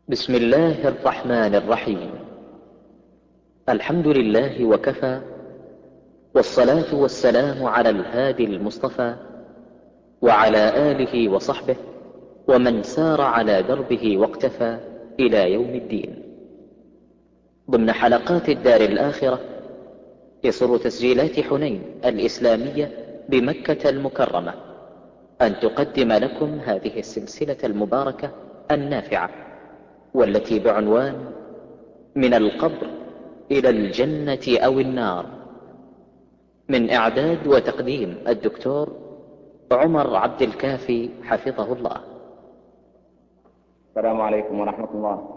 بسم الله الرحمن الرحيم الحمد لله وكفى والصلاة والسلام على الهادي المصطفى وعلى آله وصحبه ومن سار على دربه واقتفى إلى يوم الدين ضمن حلقات الدار الآخرة يسر تسجيلات حنين الإسلامية بمكة المكرمة أن تقدم لكم هذه السلسلة المباركة النافعة والتي بعنوان من القبر إلى الجنة أو النار من إعداد وتقديم الدكتور عمر عبد الكافي حفظه الله السلام عليكم ورحمة الله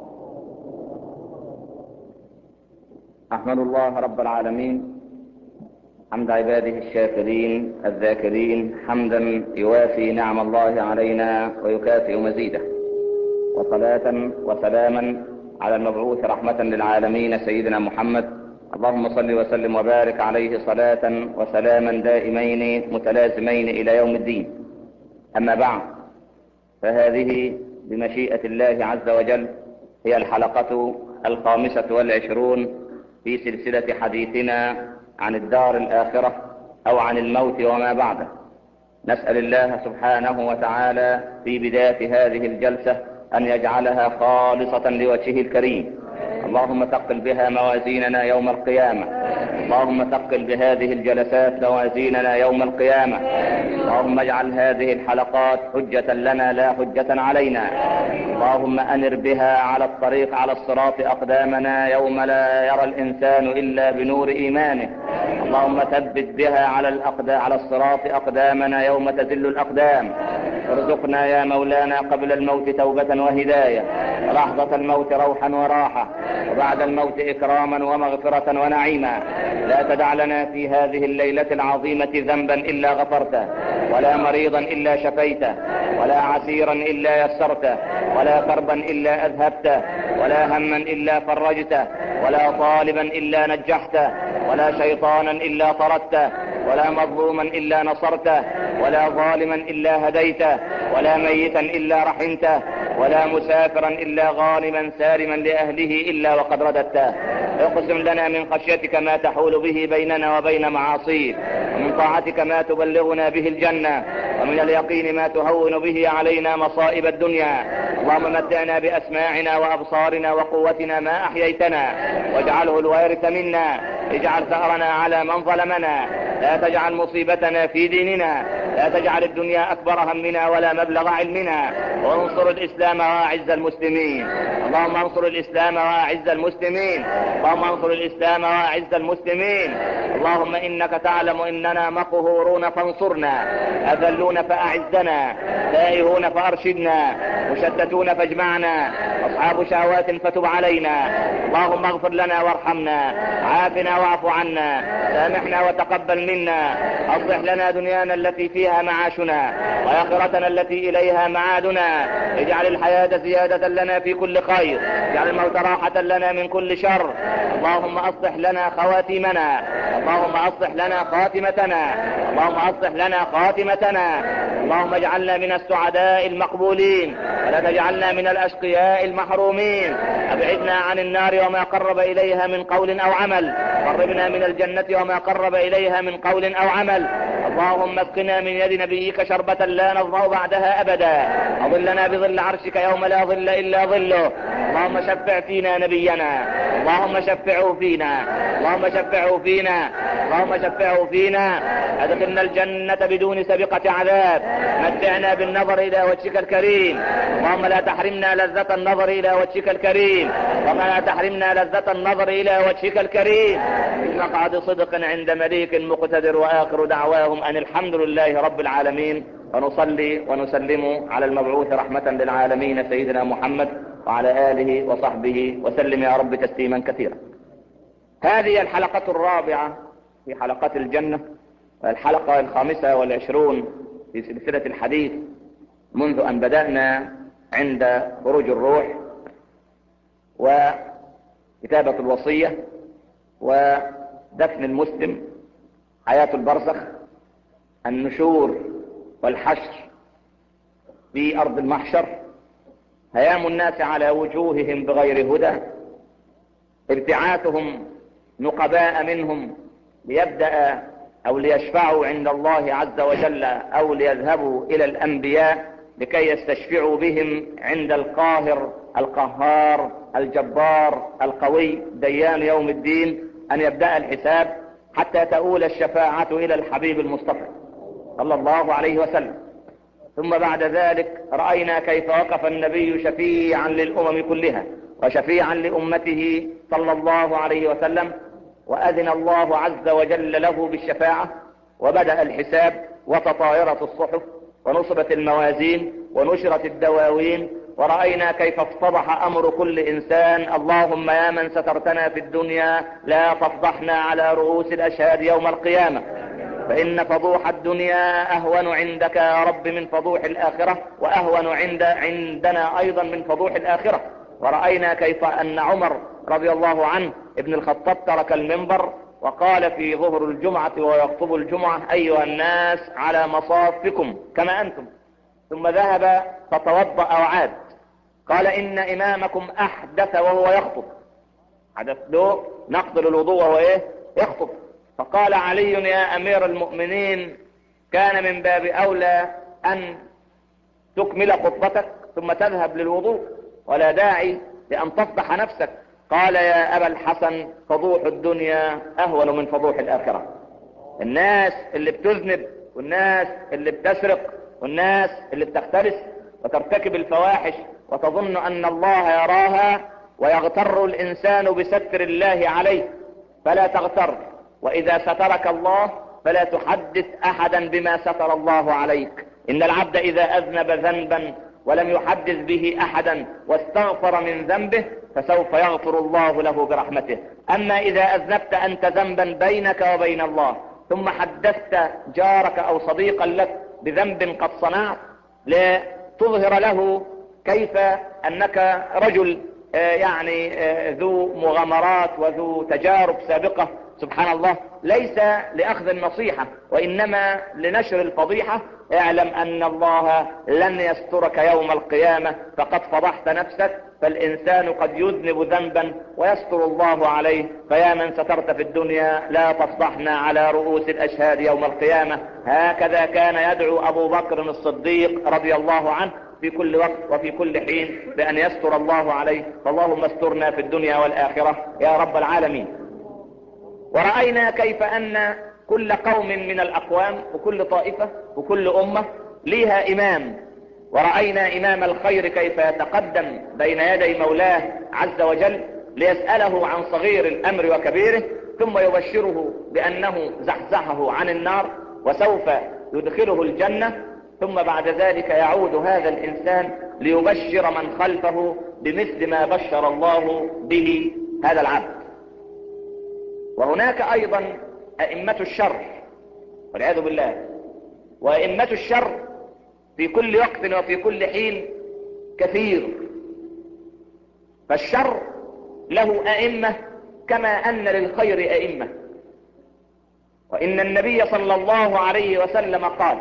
أحمد الله رب العالمين حمد عباده الشاكرين الذاكرين حمدا يوافي نعم الله علينا ويكافئ مزيده وصلاة وسلاما على المبعوث رحمة للعالمين سيدنا محمد اللهم صل وسلم وبارك عليه صلاة وسلاما دائمين متلازمين إلى يوم الدين أما بعد فهذه بمشيئة الله عز وجل هي الحلقة الخامسة والعشرون في سلسلة حديثنا عن الدار الآخرة أو عن الموت وما بعده نسأل الله سبحانه وتعالى في بداية هذه الجلسة أن يجعلها خالصة لوجهه الكريم اللهم ثقل بها موازيننا يوم القيامة اللهم ثقل بهذه الجلسات موازيننا يوم القيامة اللهم اجعل هذه الحلقات حجة لنا لا حجة علينا اللهم أنر بها على الطريق على الصراط أقدامنا يوم لا يرى الإنسان إلا بنور إيمانه اللهم ثبت بها على الأقدام على الصراط أقدامنا يوم تزل الأقدام ارزقنا يا مولانا قبل الموت توبة وهداية لحظة الموت روحا وراحة وبعد الموت إكراما ومغفرة ونعيما لا تدع لنا في هذه الليلة العظيمة ذنبا إلا غفرته ولا مريضا إلا شفيته ولا عسيرا إلا يسرته ولا كربا إلا أذهبته ولا هما إلا فرجته ولا طالبا إلا نجحته ولا شيطانا إلا طردته ولا مظلوما إلا نصرته ولا ظالما إلا هديته ولا ميتا إلا رحمته ولا مسافرا إلا غانما سالما لأهله إلا وقد رددته اقسم لنا من خشيتك ما تحول به بيننا وبين معاصيك ومن طاعتك ما تبلغنا به الجنة ومن اليقين ما تهون به علينا مصائب الدنيا اللهم متعنا بأسماعنا وأبصارنا وقوتنا ما أحييتنا واجعله الوارث منا اجعل ثأرنا على من ظلمنا لا تجعل مصيبتنا في ديننا لا تجعل الدنيا أكبر همنا ولا مبلغ علمنا وانصر الإسلام وأعز المسلمين اللهم انصر الإسلام وأعز المسلمين اللهم انصر الإسلام وأعز المسلمين اللهم إنك تعلم إننا مقهورون فانصرنا أذلون فأعزنا تائهون فأرشدنا مشتتون فاجمعنا أصحاب شهوات فتب علينا اللهم اغفر لنا وارحمنا عافنا واعف عنا سامحنا وتقبل منا أصلح لنا دنيانا التي فيها معاشنا وآخرتنا التي إليها معادنا اجعل الحياة زيادة لنا في كل خير اجعل الموت راحة لنا من كل شر اللهم أصلح لنا خواتيمنا اللهم أصلح لنا خاتمتنا اللهم أصلح لنا خاتمتنا اللهم اجعلنا من السعداء المقبولين ولا تجعلنا من الأشقياء المحرومين أبعدنا عن النار وما قرب إليها من قول أو عمل قربنا من الجنة وما قرب إليها من قول أو عمل اللهم اسقنا من يد نبيك شربة لا نظمأ بعدها أبدا أظلنا بظل عرشك يوم لا ظل إلا ظله اللهم شفع فينا نبينا اللهم شفعه فينا اللهم شفعه فينا اللهم شفعه فينا ادخلنا الجنة بدون سبقة عذاب متعنا بالنظر الى وجهك الكريم اللهم لا تحرمنا لذة النظر الى وجهك الكريم وما لا تحرمنا لذة النظر الى وجهك الكريم في مقعد صدق عند مليك مقتدر واخر دعواهم ان الحمد لله رب العالمين ونصلي ونسلم على المبعوث رحمة للعالمين سيدنا محمد وعلى آله وصحبه وسلم يا رب تسليما كثيرا هذه الحلقة الرابعة في حلقات الجنة الحلقة الخامسة والعشرون في سلسلة الحديث منذ أن بدأنا عند خروج الروح وكتابة الوصية ودفن المسلم حياة البرزخ النشور والحشر في أرض المحشر هيام الناس على وجوههم بغير هدى ابتعاثهم نقباء منهم ليبدأ او ليشفعوا عند الله عز وجل او ليذهبوا الى الانبياء لكي يستشفعوا بهم عند القاهر القهار الجبار القوي ديان يوم الدين ان يبدأ الحساب حتى تؤول الشفاعة الى الحبيب المصطفى صلى الله عليه وسلم ثم بعد ذلك رأينا كيف وقف النبي شفيعا للأمم كلها وشفيعا لأمته صلى الله عليه وسلم وأذن الله عز وجل له بالشفاعة وبدأ الحساب وتطايرت الصحف ونصبت الموازين ونشرت الدواوين ورأينا كيف افتضح أمر كل إنسان اللهم يا من سترتنا في الدنيا لا تفضحنا على رؤوس الأشهاد يوم القيامة فإن فضوح الدنيا أهون عندك يا رب من فضوح الآخرة وأهون عند عندنا أيضا من فضوح الآخرة ورأينا كيف أن عمر رضي الله عنه ابن الخطاب ترك المنبر وقال في ظهر الجمعة ويخطب الجمعة أيها الناس على مصافكم كما أنتم ثم ذهب فتوضأ وعاد قال إن إمامكم أحدث وهو يخطب حدث له نقض للوضوء وهو إيه يخطب فقال علي يا أمير المؤمنين كان من باب أولى أن تكمل خطبتك ثم تذهب للوضوء ولا داعي لأن تفضح نفسك قال يا أبا الحسن فضوح الدنيا أهون من فضوح الآخرة الناس اللي بتذنب والناس اللي بتسرق والناس اللي بتختلس وترتكب الفواحش وتظن أن الله يراها ويغتر الإنسان بستر الله عليه فلا تغتر وإذا سترك الله فلا تحدث أحدا بما ستر الله عليك إن العبد إذا أذنب ذنبا ولم يحدث به أحدا واستغفر من ذنبه فسوف يغفر الله له برحمته أما إذا أذنبت أنت ذنبا بينك وبين الله ثم حدثت جارك أو صديقا لك بذنب قد صنعت لتظهر له كيف أنك رجل يعني ذو مغامرات وذو تجارب سابقة سبحان الله ليس لأخذ النصيحة وإنما لنشر الفضيحة اعلم أن الله لن يسترك يوم القيامة فقد فضحت نفسك فالإنسان قد يذنب ذنبا ويستر الله عليه فيا من سترت في الدنيا لا تفضحنا على رؤوس الأشهاد يوم القيامة هكذا كان يدعو أبو بكر الصديق رضي الله عنه في كل وقت وفي كل حين بأن يستر الله عليه فاللهم استرنا في الدنيا والآخرة يا رب العالمين ورأينا كيف أن كل قوم من الأقوام وكل طائفة وكل أمة ليها إمام ورأينا إمام الخير كيف يتقدم بين يدي مولاه عز وجل ليسأله عن صغير الأمر وكبيره ثم يبشره بأنه زحزحه عن النار وسوف يدخله الجنة ثم بعد ذلك يعود هذا الإنسان ليبشر من خلفه بمثل ما بشر الله به هذا العبد وهناك أيضا أئمة الشر والعياذ بالله وأئمة الشر في كل وقت وفي كل حين كثير فالشر له أئمة كما أن للخير أئمة وإن النبي صلى الله عليه وسلم قال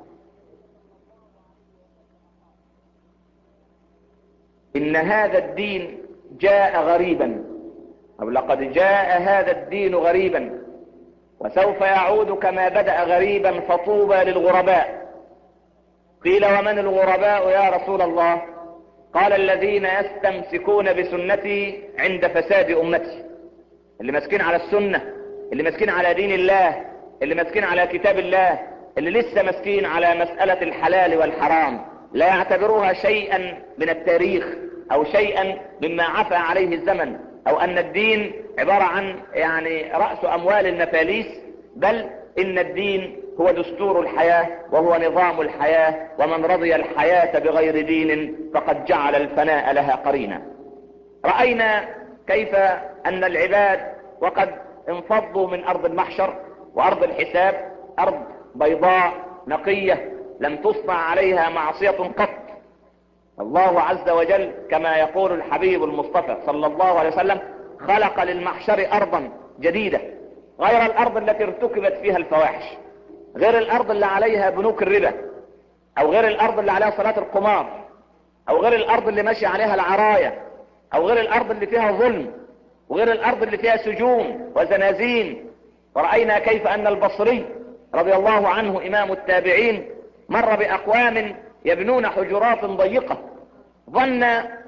إن هذا الدين جاء غريبا أو لقد جاء هذا الدين غريبا وسوف يعود كما بدأ غريبا فطوبى للغرباء قيل ومن الغرباء يا رسول الله قال الذين يستمسكون بسنتي عند فساد أمتي اللي ماسكين على السنة اللي ماسكين على دين الله اللي ماسكين على كتاب الله اللي لسه ماسكين على مسألة الحلال والحرام لا يعتبروها شيئا من التاريخ او شيئا مما عفى عليه الزمن او ان الدين عبارة عن يعني رأس اموال النفاليس بل ان الدين هو دستور الحياة وهو نظام الحياة ومن رضي الحياة بغير دين فقد جعل الفناء لها قرينا رأينا كيف ان العباد وقد انفضوا من ارض المحشر وارض الحساب ارض بيضاء نقية لم تصنع عليها معصية قط الله عز وجل كما يقول الحبيب المصطفى صلى الله عليه وسلم خلق للمحشر ارضا جديدة غير الارض التي ارتكبت فيها الفواحش غير الارض اللي عليها بنوك الربا او غير الارض اللي عليها صلاة القمار او غير الارض اللي ماشي عليها العراية او غير الارض اللي فيها ظلم وغير الارض اللي فيها سجون وزنازين ورأينا كيف ان البصري رضي الله عنه امام التابعين مر باقوام يبنون حجرات ضيقة ظن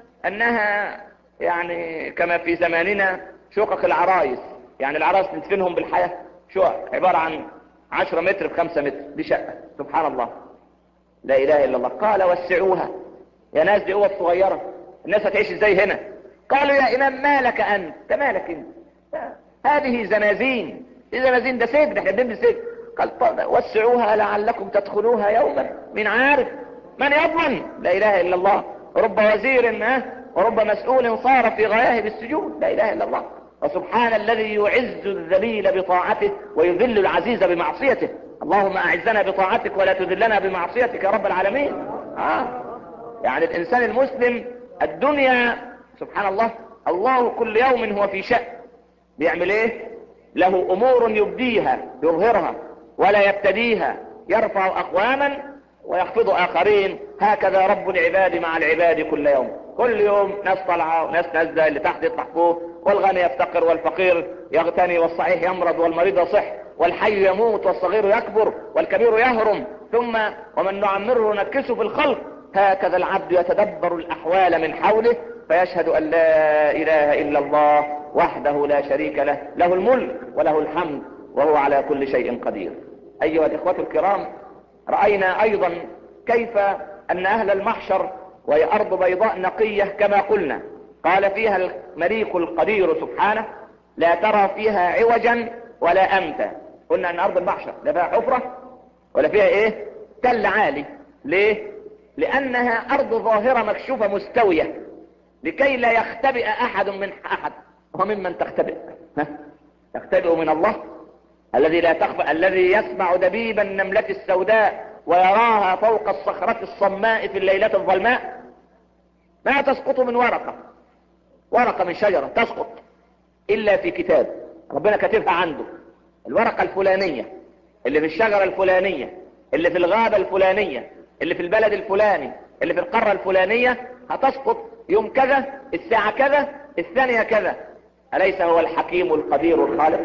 انها يعني كما في زماننا شقق العرايس يعني العرايس ندفنهم بالحياة شقق عبارة عن عشرة متر بخمسة متر دي شقة سبحان الله لا اله الا الله قال وسعوها يا ناس دي قوة صغيرة الناس هتعيش ازاي هنا قالوا يا امام مالك انت انت مالك انت هذه زنازين دي زنازين ده سجن احنا بنبني سجن قال طيب وسعوها لعلكم تدخلوها يوما من عارف من يضمن لا اله الا الله رب وزير ها ورب مسؤول صار في غياهب السجود لا اله الا الله وسبحان الذي يعز الذليل بطاعته ويذل العزيز بمعصيته اللهم اعزنا بطاعتك ولا تذلنا بمعصيتك يا رب العالمين آه. يعني الانسان المسلم الدنيا سبحان الله الله كل يوم هو في شأن بيعمل ايه له امور يبديها يظهرها ولا يبتديها يرفع اقواما ويخفض اخرين هكذا رب العباد مع العباد كل يوم كل يوم ناس طالعه وناس نازله اللي تحت يطلع فوق والغني يفتقر والفقير يغتني والصحيح يمرض والمريض يصح والحي يموت والصغير يكبر والكبير يهرم ثم ومن نعمره نكسه في الخلق هكذا العبد يتدبر الاحوال من حوله فيشهد ان لا اله الا الله وحده لا شريك له له الملك وله الحمد وهو على كل شيء قدير ايها الاخوة الكرام رأينا ايضا كيف ان اهل المحشر وهي ارض بيضاء نقية كما قلنا قال فيها المليك القدير سبحانه لا ترى فيها عوجا ولا امتا قلنا ان ارض المحشر لا فيها حفرة ولا فيها ايه تل عالي ليه لانها ارض ظاهرة مكشوفة مستوية لكي لا يختبئ احد من احد وممن تختبئ ها؟ تختبئ من الله الذي لا تخفى الذي يسمع دبيب النملة السوداء ويراها فوق الصخرة الصماء في الليلة الظلماء ما تسقط من ورقة ورقة من شجرة تسقط الا في كتاب ربنا كاتبها عنده الورقة الفلانية اللي في الشجرة الفلانية اللي في الغابة الفلانية اللي في البلد الفلاني اللي في القارة الفلانية هتسقط يوم كذا الساعة كذا الثانية كذا أليس هو الحكيم القدير الخالق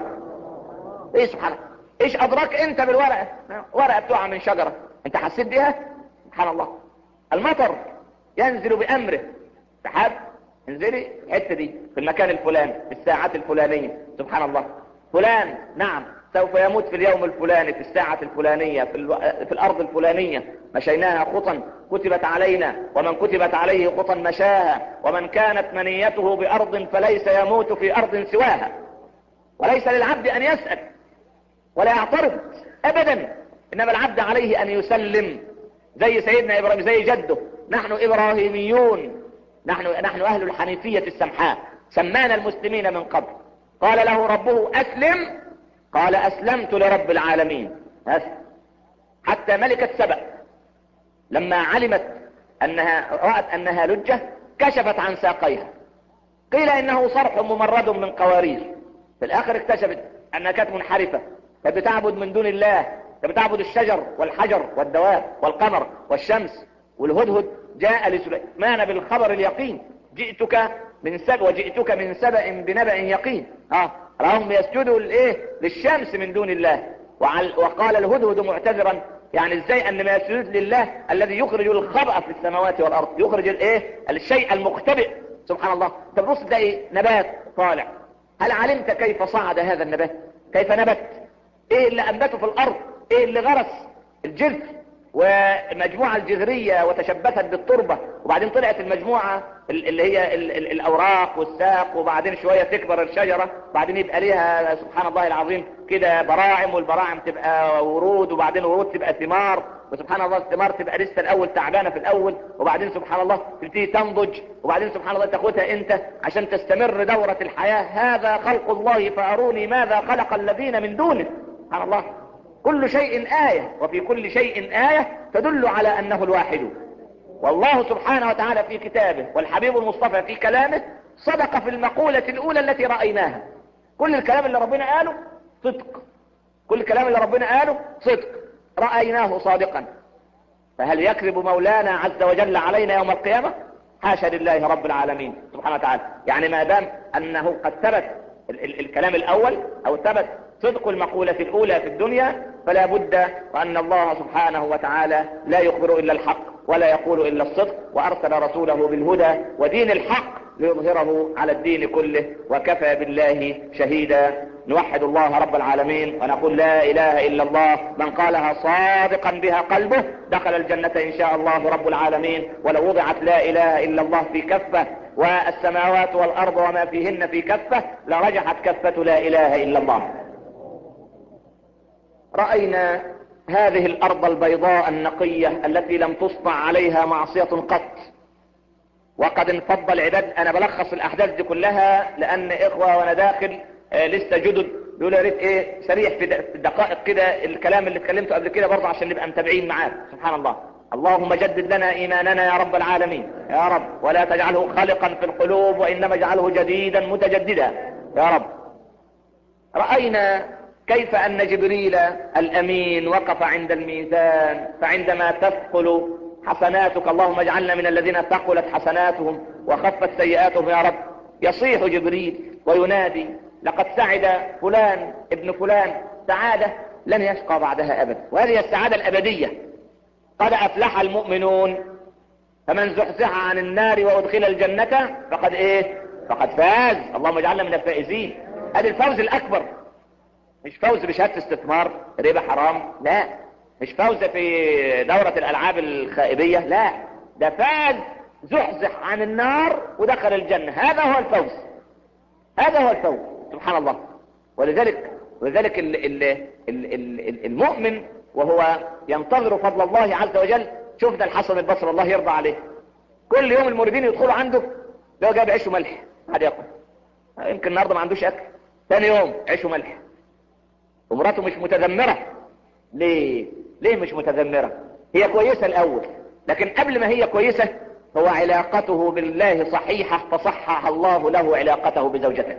ايه سبحانه ايش ادراك انت بالورقة ورقة بتقع من شجرة انت حسيت بيها سبحان الله المطر ينزل بامره سحاب انزلي الحته دي في المكان الفلاني في الساعات الفلانية سبحان الله فلان نعم سوف يموت في اليوم الفلاني في الساعة الفلانية في, الو... في الأرض الفلانية مشيناها خطا كتبت علينا ومن كتبت عليه خطا مشاها ومن كانت منيته بأرض فليس يموت في أرض سواها وليس للعبد أن يسأل ولا يعترض أبدا إنما العبد عليه أن يسلم زي سيدنا إبراهيم زي جده نحن إبراهيميون نحن, نحن أهل الحنيفية السمحاء سمانا المسلمين من قبل قال له ربه أسلم قال أسلمت لرب العالمين أسلم. حتى ملكة سبأ لما علمت أنها رأت أنها لجة كشفت عن ساقيها قيل إنه صرح ممرد من قوارير في الآخر اكتشفت أنها كانت منحرفة كانت بتعبد من دون الله كانت بتعبد الشجر والحجر والدواب والقمر والشمس والهدهد جاء لسليمان بالخبر اليقين جئتك من سبأ وجئتك من سبأ بنبأ يقين اه راهم يسجدوا الايه للشمس من دون الله وعل وقال الهدهد معتذرا يعني ازاي ان ما يسجد لله الذي يخرج الخبأ في السماوات والارض يخرج الايه الشيء المختبئ سبحان الله تبص تلاقي نبات طالع هل علمت كيف صعد هذا النبات كيف نبت ايه اللي انبته في الارض ايه اللي غرس الجذر والمجموعة الجذرية وتشبثت بالتربة وبعدين طلعت المجموعة اللي هي ال ال الاوراق والساق وبعدين شوية تكبر الشجرة بعدين يبقى ليها سبحان الله العظيم كده براعم والبراعم تبقى ورود وبعدين ورود تبقى ثمار وسبحان الله الثمار تبقى لسه الاول تعبانة في الاول وبعدين سبحان الله تبتدي تنضج وبعدين سبحان الله تاخدها انت عشان تستمر دورة الحياة هذا خلق الله فاروني ماذا خلق الذين من دونه سبحان الله كل شيء آية وفي كل شيء آية تدل على أنه الواحد والله سبحانه وتعالى في كتابه والحبيب المصطفى في كلامه صدق في المقولة الأولى التي رأيناها كل الكلام اللي ربنا قاله صدق كل الكلام اللي ربنا قاله صدق رأيناه صادقا فهل يكذب مولانا عز وجل علينا يوم القيامة حاشا لله رب العالمين سبحانه وتعالى يعني ما دام انه قد ثبت ال ال الكلام الاول او ثبت صدق المقولة الاولى في الدنيا فلا بد وان الله سبحانه وتعالى لا يخبر الا الحق ولا يقول الا الصدق وارسل رسوله بالهدى ودين الحق ليظهره على الدين كله وكفى بالله شهيدا نوحد الله رب العالمين ونقول لا اله الا الله من قالها صادقا بها قلبه دخل الجنة ان شاء الله رب العالمين ولو وضعت لا اله الا الله في كفة والسماوات والارض وما فيهن في كفة لرجحت كفة لا اله الا الله رأينا هذه الارض البيضاء النقية التي لم تصنع عليها معصية قط وقد انفض العباد انا بلخص الاحداث دي كلها لان اخوة وانا داخل آه لسه جدد يقول يا ريت ايه سريع في دقائق كده الكلام اللي اتكلمته قبل كده برضه عشان نبقى متابعين معاك سبحان الله اللهم جدد لنا ايماننا يا رب العالمين يا رب ولا تجعله خالقا في القلوب وانما اجعله جديدا متجددا يا رب رأينا كيف ان جبريل الامين وقف عند الميزان فعندما تثقل حسناتك اللهم اجعلنا من الذين ثقلت حسناتهم وخفت سيئاتهم يا رب يصيح جبريل وينادي لقد سعد فلان ابن فلان سعادة لن يشقى بعدها ابدا وهذه السعادة الابدية قد افلح المؤمنون فمن زحزح عن النار وادخل الجنة فقد ايه فقد فاز اللهم اجعلنا من الفائزين هذا الفوز الاكبر مش فوز بشهادة استثمار ربا حرام لا مش فوز في دورة الالعاب الخائبية لا ده فاز زحزح عن النار ودخل الجنة هذا هو الفوز هذا هو الفوز سبحان الله ولذلك ولذلك ال ال ال ال المؤمن وهو ينتظر فضل الله عز وجل شفنا الحسن البصري الله يرضى عليه كل يوم المريدين يدخلوا عنده لو جاب عيش وملح حد ياكل يمكن النهارده ما عندوش اكل ثاني يوم عيش وملح ومراته مش متذمره ليه ليه مش متذمره هي كويسه الاول لكن قبل ما هي كويسه هو علاقته بالله صحيحه فصحح الله له علاقته بزوجته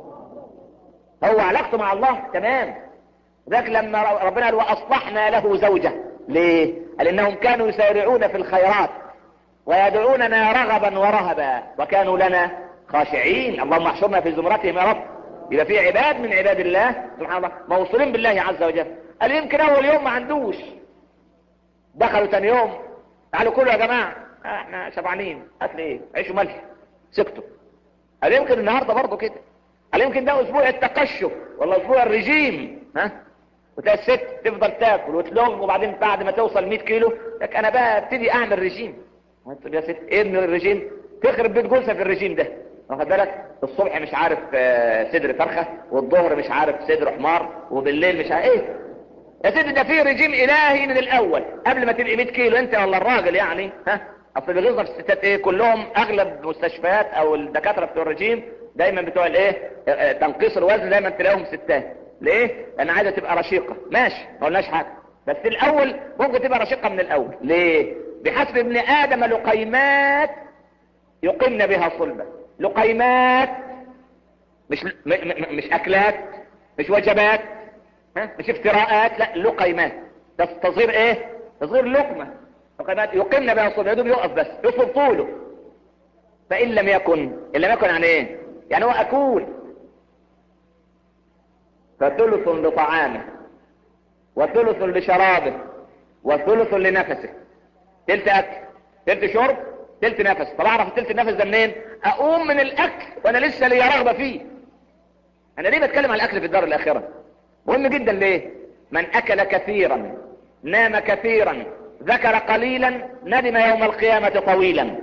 هو علاقته مع الله تمام ذاك لما ربنا قال واصلحنا له زوجه ليه قال انهم كانوا يسارعون في الخيرات ويدعوننا رغبا ورهبا وكانوا لنا خاشعين اللهم احشرنا في زمرتهم يا رب يبقى في عباد من عباد الله سبحان الله موصولين بالله عز وجل قال يمكن اول يوم ما عندوش دخلوا تاني يوم تعالوا كلوا يا جماعه احنا شبعانين هات لي ايه عيش وملح سكتوا قال يمكن النهارده برضه كده قال يمكن ده اسبوع التقشف ولا اسبوع الرجيم ها وتلاقي الست تفضل تاكل وتلوم وبعدين بعد ما توصل 100 كيلو لك انا بقى ابتدي اعمل رجيم يا ست ايه من الرجيم تخرب بيت جوزها في الرجيم ده واخد بالك الصبح مش عارف صدر فرخه والظهر مش عارف صدر حمار وبالليل مش عارف ايه يا سيدي ده في رجيم الهي من الاول قبل ما تبقي 100 كيلو انت ولا الراجل يعني ها اصل بيغيظنا في الستات ايه كلهم اغلب مستشفيات او الدكاتره بتوع الرجيم دايما بتوع الايه تنقيص الوزن دايما تلاقيهم ستات ليه لان عايزه تبقى رشيقه ماشي ما قلناش حاجه بس الاول ممكن تبقى رشيقه من الاول ليه بحسب ابن ادم لقيمات يقمن بها صلبه لقيمات مش م م مش اكلات مش وجبات ها مش افتراءات لا لقيمات تصغير ايه تصغير لقمه لقيمات يقمن بها صلبه يدوب يقف بس يصل طوله فان لم يكن ان لم يكن يعني ايه يعني هو اكول فثلث لطعامه وثلث لشرابه وثلث لنفسه تلت اكل تلت شرب تلت نفس طب اعرف تلت النفس ده منين اقوم من الاكل وانا لسه ليا رغبه فيه انا ليه بتكلم على الاكل في الدار الاخره مهم جدا ليه من اكل كثيرا نام كثيرا ذكر قليلا ندم يوم القيامه طويلا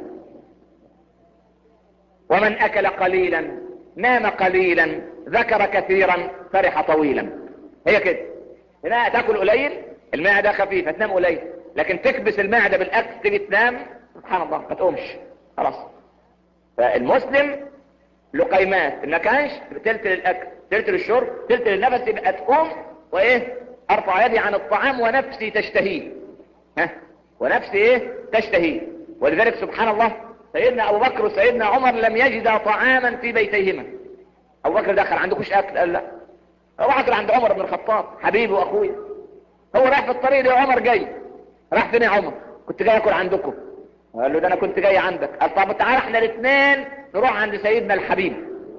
ومن اكل قليلا نام قليلا ذكر كثيرا فرح طويلا هي كده هنا تاكل قليل المعده خفيفه تنام قليل لكن تكبس المعده بالاكل تيجي تنام سبحان الله ما تقومش خلاص فالمسلم لقيمات ان كانش تلت للاكل تلت للشرب تلت للنفس يبقى تقوم وايه ارفع يدي عن الطعام ونفسي تشتهيه ها ونفسي ايه تشتهيه ولذلك سبحان الله سيدنا ابو بكر وسيدنا عمر لم يجدا طعاما في بيتيهما ابو بكر دخل عندكوش اكل قال لا ابو بكر عند عمر بن الخطاب حبيبي واخوي هو راح في الطريق ده عمر جاي راح فين يا عمر كنت جاي اكل عندكم قال له ده انا كنت جاي عندك قال طب تعالى احنا الاثنين نروح عند سيدنا الحبيب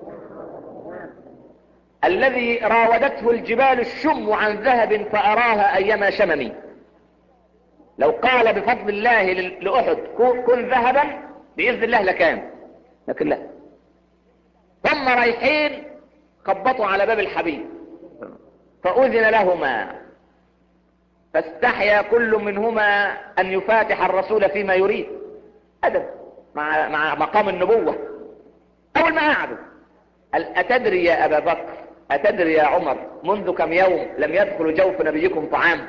الذي راودته الجبال الشم عن ذهب فأراها أيما شممي لو قال بفضل الله ل- لأحد كو- كن ذهبا بإذن الله لكان لكن لا ثم رايحين خبطوا على باب الحبيب فأذن لهما فاستحيا كل منهما أن يفاتح الرسول فيما يريد أدب مع, مع مقام النبوة أول ما قعدوا قال أتدري يا أبا بكر أتدري يا عمر منذ كم يوم لم يدخل جوف نبيكم طعام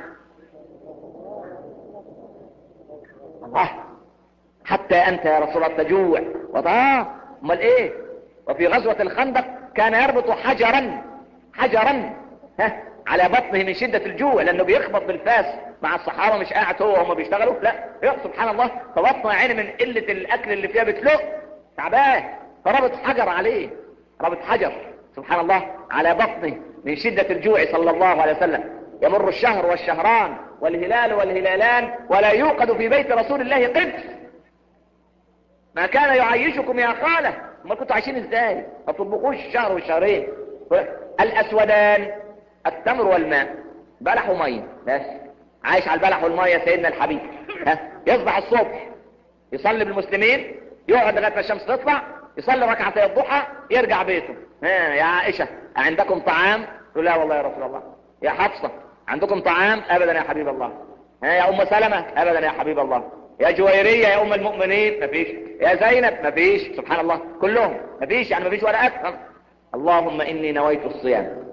آه حتى أنت يا رسول الله تجوع وضاه امال إيه وفي غزوة الخندق كان يربط حجرا حجرا ها على بطنه من شدة الجوع لأنه بيخبط بالفاس مع الصحابة مش قاعد هو وهم بيشتغلوا لا يا سبحان الله فبطنه عيني من قلة الأكل اللي فيها بتلق تعبان فربط حجر عليه ربط حجر سبحان الله على بطنه من شدة الجوع صلى الله عليه وسلم يمر الشهر والشهران والهلال والهلالان ولا يوقد في بيت رسول الله قدس ما كان يعيشكم يا خالة ما كنتوا عايشين ازاي ما تطبقوش الشهر والشهرين الاسودان التمر والماء بلح ومية بس عايش على البلح والمية سيدنا الحبيب ها يصبح الصبح يصلي بالمسلمين يقعد لغايه ما الشمس تطلع يصلي ركعتي الضحى يرجع بيته ها يا عائشه عندكم طعام تقول لا والله يا رسول الله يا حفصه عندكم طعام ابدا يا حبيب الله ها يا ام سلمه ابدا يا حبيب الله يا جويريه يا ام المؤمنين مفيش يا زينب مفيش سبحان الله كلهم مفيش يعني مفيش ولا اكل اللهم اني نويت الصيام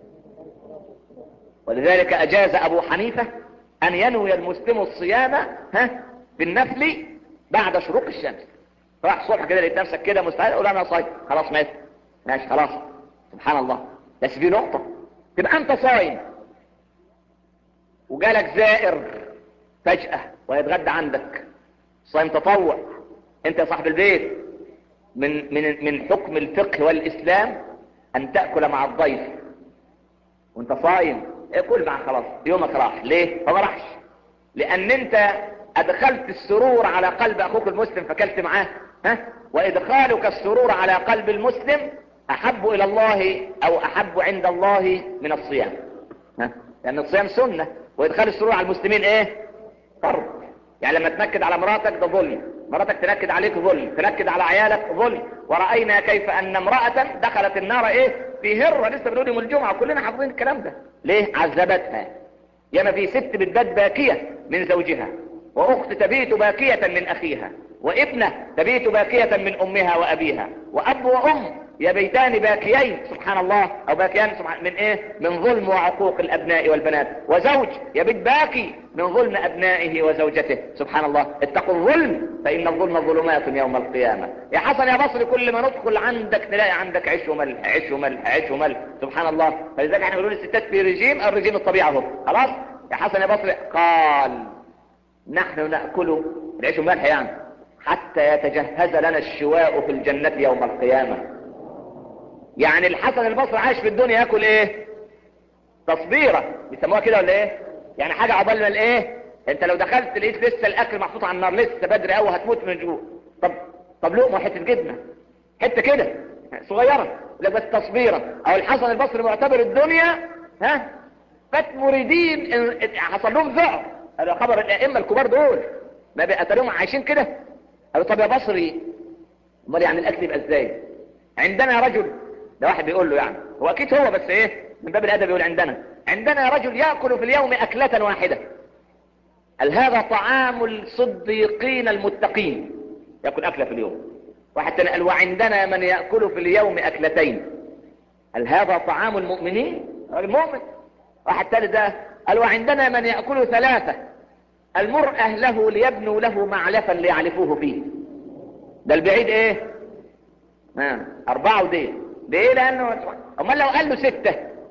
ولذلك اجاز ابو حنيفه ان ينوي المسلم الصيام ها بالنفل بعد شروق الشمس راح الصبح كده لقيت نفسك كده مستعد اقول انا صايم خلاص ماشي ماشي خلاص سبحان الله بس في نقطة تبقى انت صايم وجالك زائر فجأة ويتغدى عندك صايم تطوع انت يا صاحب البيت من من من حكم الفقه والاسلام ان تاكل مع الضيف وانت صايم اكل مع خلاص يومك راح ليه فما راحش لان انت ادخلت السرور على قلب اخوك المسلم فكلت معاه ها وادخالك السرور على قلب المسلم احب الى الله او احب عند الله من الصيام ها لان الصيام سنة وادخال السرور على المسلمين ايه فرض يعني لما تنكد على مراتك ده ظلم مراتك تنكد عليك ظلم تنكد على عيالك ظلم ورأينا كيف ان امرأة دخلت النار ايه في هرة لسه بنقول يوم الجمعة كلنا حافظين الكلام ده ليه عذبتها ياما في ست بتبات باكية من زوجها واخت تبيت باكية من اخيها وابنة تبيت باكية من امها وابيها واب وام يبيتان باكيين سبحان الله او باكيان سبحان من ايه من ظلم وعقوق الابناء والبنات وزوج يبيت باكي من ظلم ابنائه وزوجته سبحان الله اتقوا الظلم فان الظلم ظلمات يوم القيامة يا حسن يا بصري كل ما ندخل عندك نلاقي عندك عيش وملح عيش وملح عيش وملح سبحان الله فلذلك احنا بنقول الستات في رجيم الرجيم الطبيعي اهو خلاص يا حسن يا بصري قال نحن نأكل العيش والملح يعني حتى يتجهز لنا الشواء في الجنة يوم القيامة يعني الحسن البصري عايش في الدنيا ياكل ايه تصبيرة بيسموها كده ولا ايه يعني حاجة عقبال ما الايه انت لو دخلت لقيت لسه الاكل محطوط على النار لسه بدري قوي هتموت من الجوع طب طب لقمه حته جبنه حته كده صغيره لا بس تصبيره او الحسن البصري معتبر الدنيا ها فات مريدين ان- حصل لهم ذعر هذا خبر الائمه الكبار دول ما بقى عايشين كده قالوا طب يا بصري امال يعني الاكل يبقى ازاي عندنا رجل ده واحد بيقول له يعني هو اكيد هو بس ايه من باب الادب يقول عندنا عندنا رجل ياكل في اليوم اكله واحده قال هذا طعام الصديقين المتقين ياكل اكله في اليوم واحد تاني قال وعندنا من ياكل في اليوم اكلتين قال هذا طعام المؤمنين راجل مؤمن واحد ثالث ده قال وعندنا من ياكل ثلاثه المر اهله ليبنوا له معلفا ليعلفوه فيه ده البعيد ايه ها اربعه ودين ليه لانه امال لو قال له سته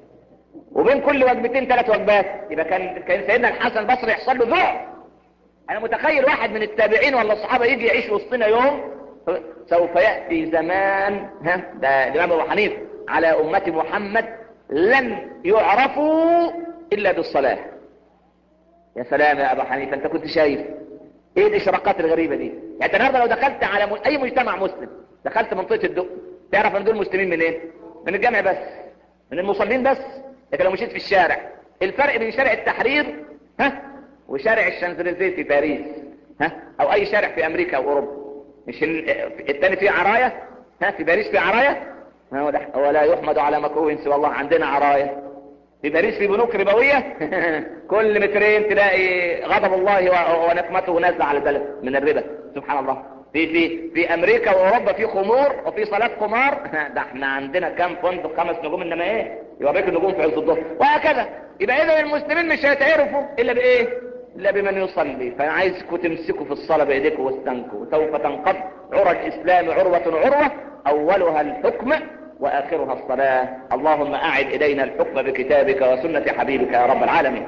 وبين كل وجبتين ثلاث وجبات يبقى كان كان سيدنا الحسن البصري يحصل له ذعر انا متخيل واحد من التابعين ولا الصحابه يجي يعيش وسطنا يوم سوف ياتي زمان ها ده الامام ابو حنيفه على امه محمد لن يعرفوا الا بالصلاه يا سلام يا ابو حنيفه انت كنت شايف ايه الاشراقات الغريبة دي يعني انت النهارده لو دخلت على م... اي مجتمع مسلم دخلت منطقة الدق تعرف ان دول مسلمين منين إيه؟ من الجامع بس من المصلين بس لكن لو مشيت في الشارع الفرق بين شارع التحرير ها وشارع الشانزليزيه في باريس ها او اي شارع في امريكا او اوروبا مش الثاني فيه عراية ها في باريس في عراية ولا يحمد على مكروه سوى الله عندنا عراية في باريس في بنوك ربوية كل مترين تلاقي غضب الله ونقمته نازلة على البلد من الربا سبحان الله في في في امريكا واوروبا في خمور وفي صلاة قمار ده احنا عندنا كام فندق خمس نجوم انما ايه يوريك النجوم في عز الظهر وهكذا يبقى اذا المسلمين مش هيتعرفوا الا بايه الا بمن يصلي فانا عايزكم تمسكوا في الصلاة بايديكم واستنكوا سوف تنقض عرى الاسلام عروة عروة اولها الحكم واخرها الصلاة اللهم اعد الينا الحكم بكتابك وسنة حبيبك يا رب العالمين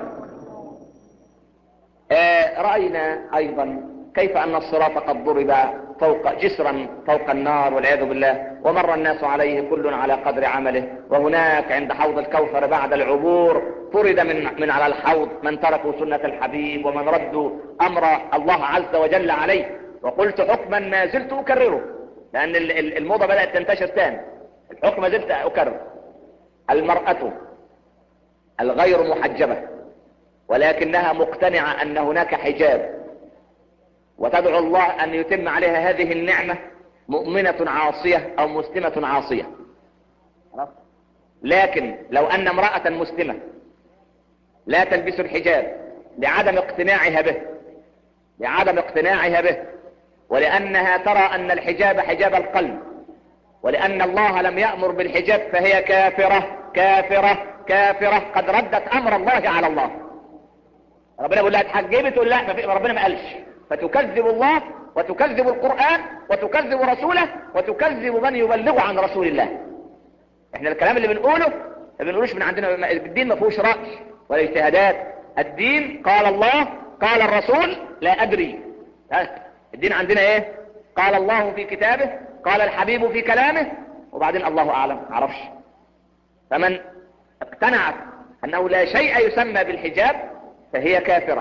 آه رأينا ايضا كيف ان الصراط قد ضرب فوق جسرا فوق النار والعياذ بالله ومر الناس عليه كل على قدر عمله وهناك عند حوض الكوثر بعد العبور فرد من, من على الحوض من تركوا سنة الحبيب ومن ردوا امر الله عز وجل عليه وقلت حكما ما زلت اكرره لان الموضة بدأت تنتشر تاني الحكم ما زلت اكرر المرأة الغير محجبة ولكنها مقتنعة ان هناك حجاب وتدعو الله ان يتم عليها هذه النعمة مؤمنة عاصية او مسلمة عاصية لكن لو ان امرأة مسلمة لا تلبس الحجاب لعدم اقتناعها به لعدم اقتناعها به ولانها ترى ان الحجاب حجاب القلب ولان الله لم يأمر بالحجاب فهي كافرة كافرة كافرة قد ردت امر الله على الله ربنا يقول لها اتحجبت تقول لا ربنا ما قالش فتكذب الله وتكذب القرآن وتكذب رسوله وتكذب من يبلغ عن رسول الله احنا الكلام اللي بنقوله ما بنقولوش من عندنا الدين ما فيهوش رأي ولا اجتهادات الدين قال الله قال الرسول لا ادري الدين عندنا ايه قال الله في كتابه قال الحبيب في كلامه وبعدين الله اعلم عرفش فمن اقتنعت انه لا شيء يسمى بالحجاب فهي كافرة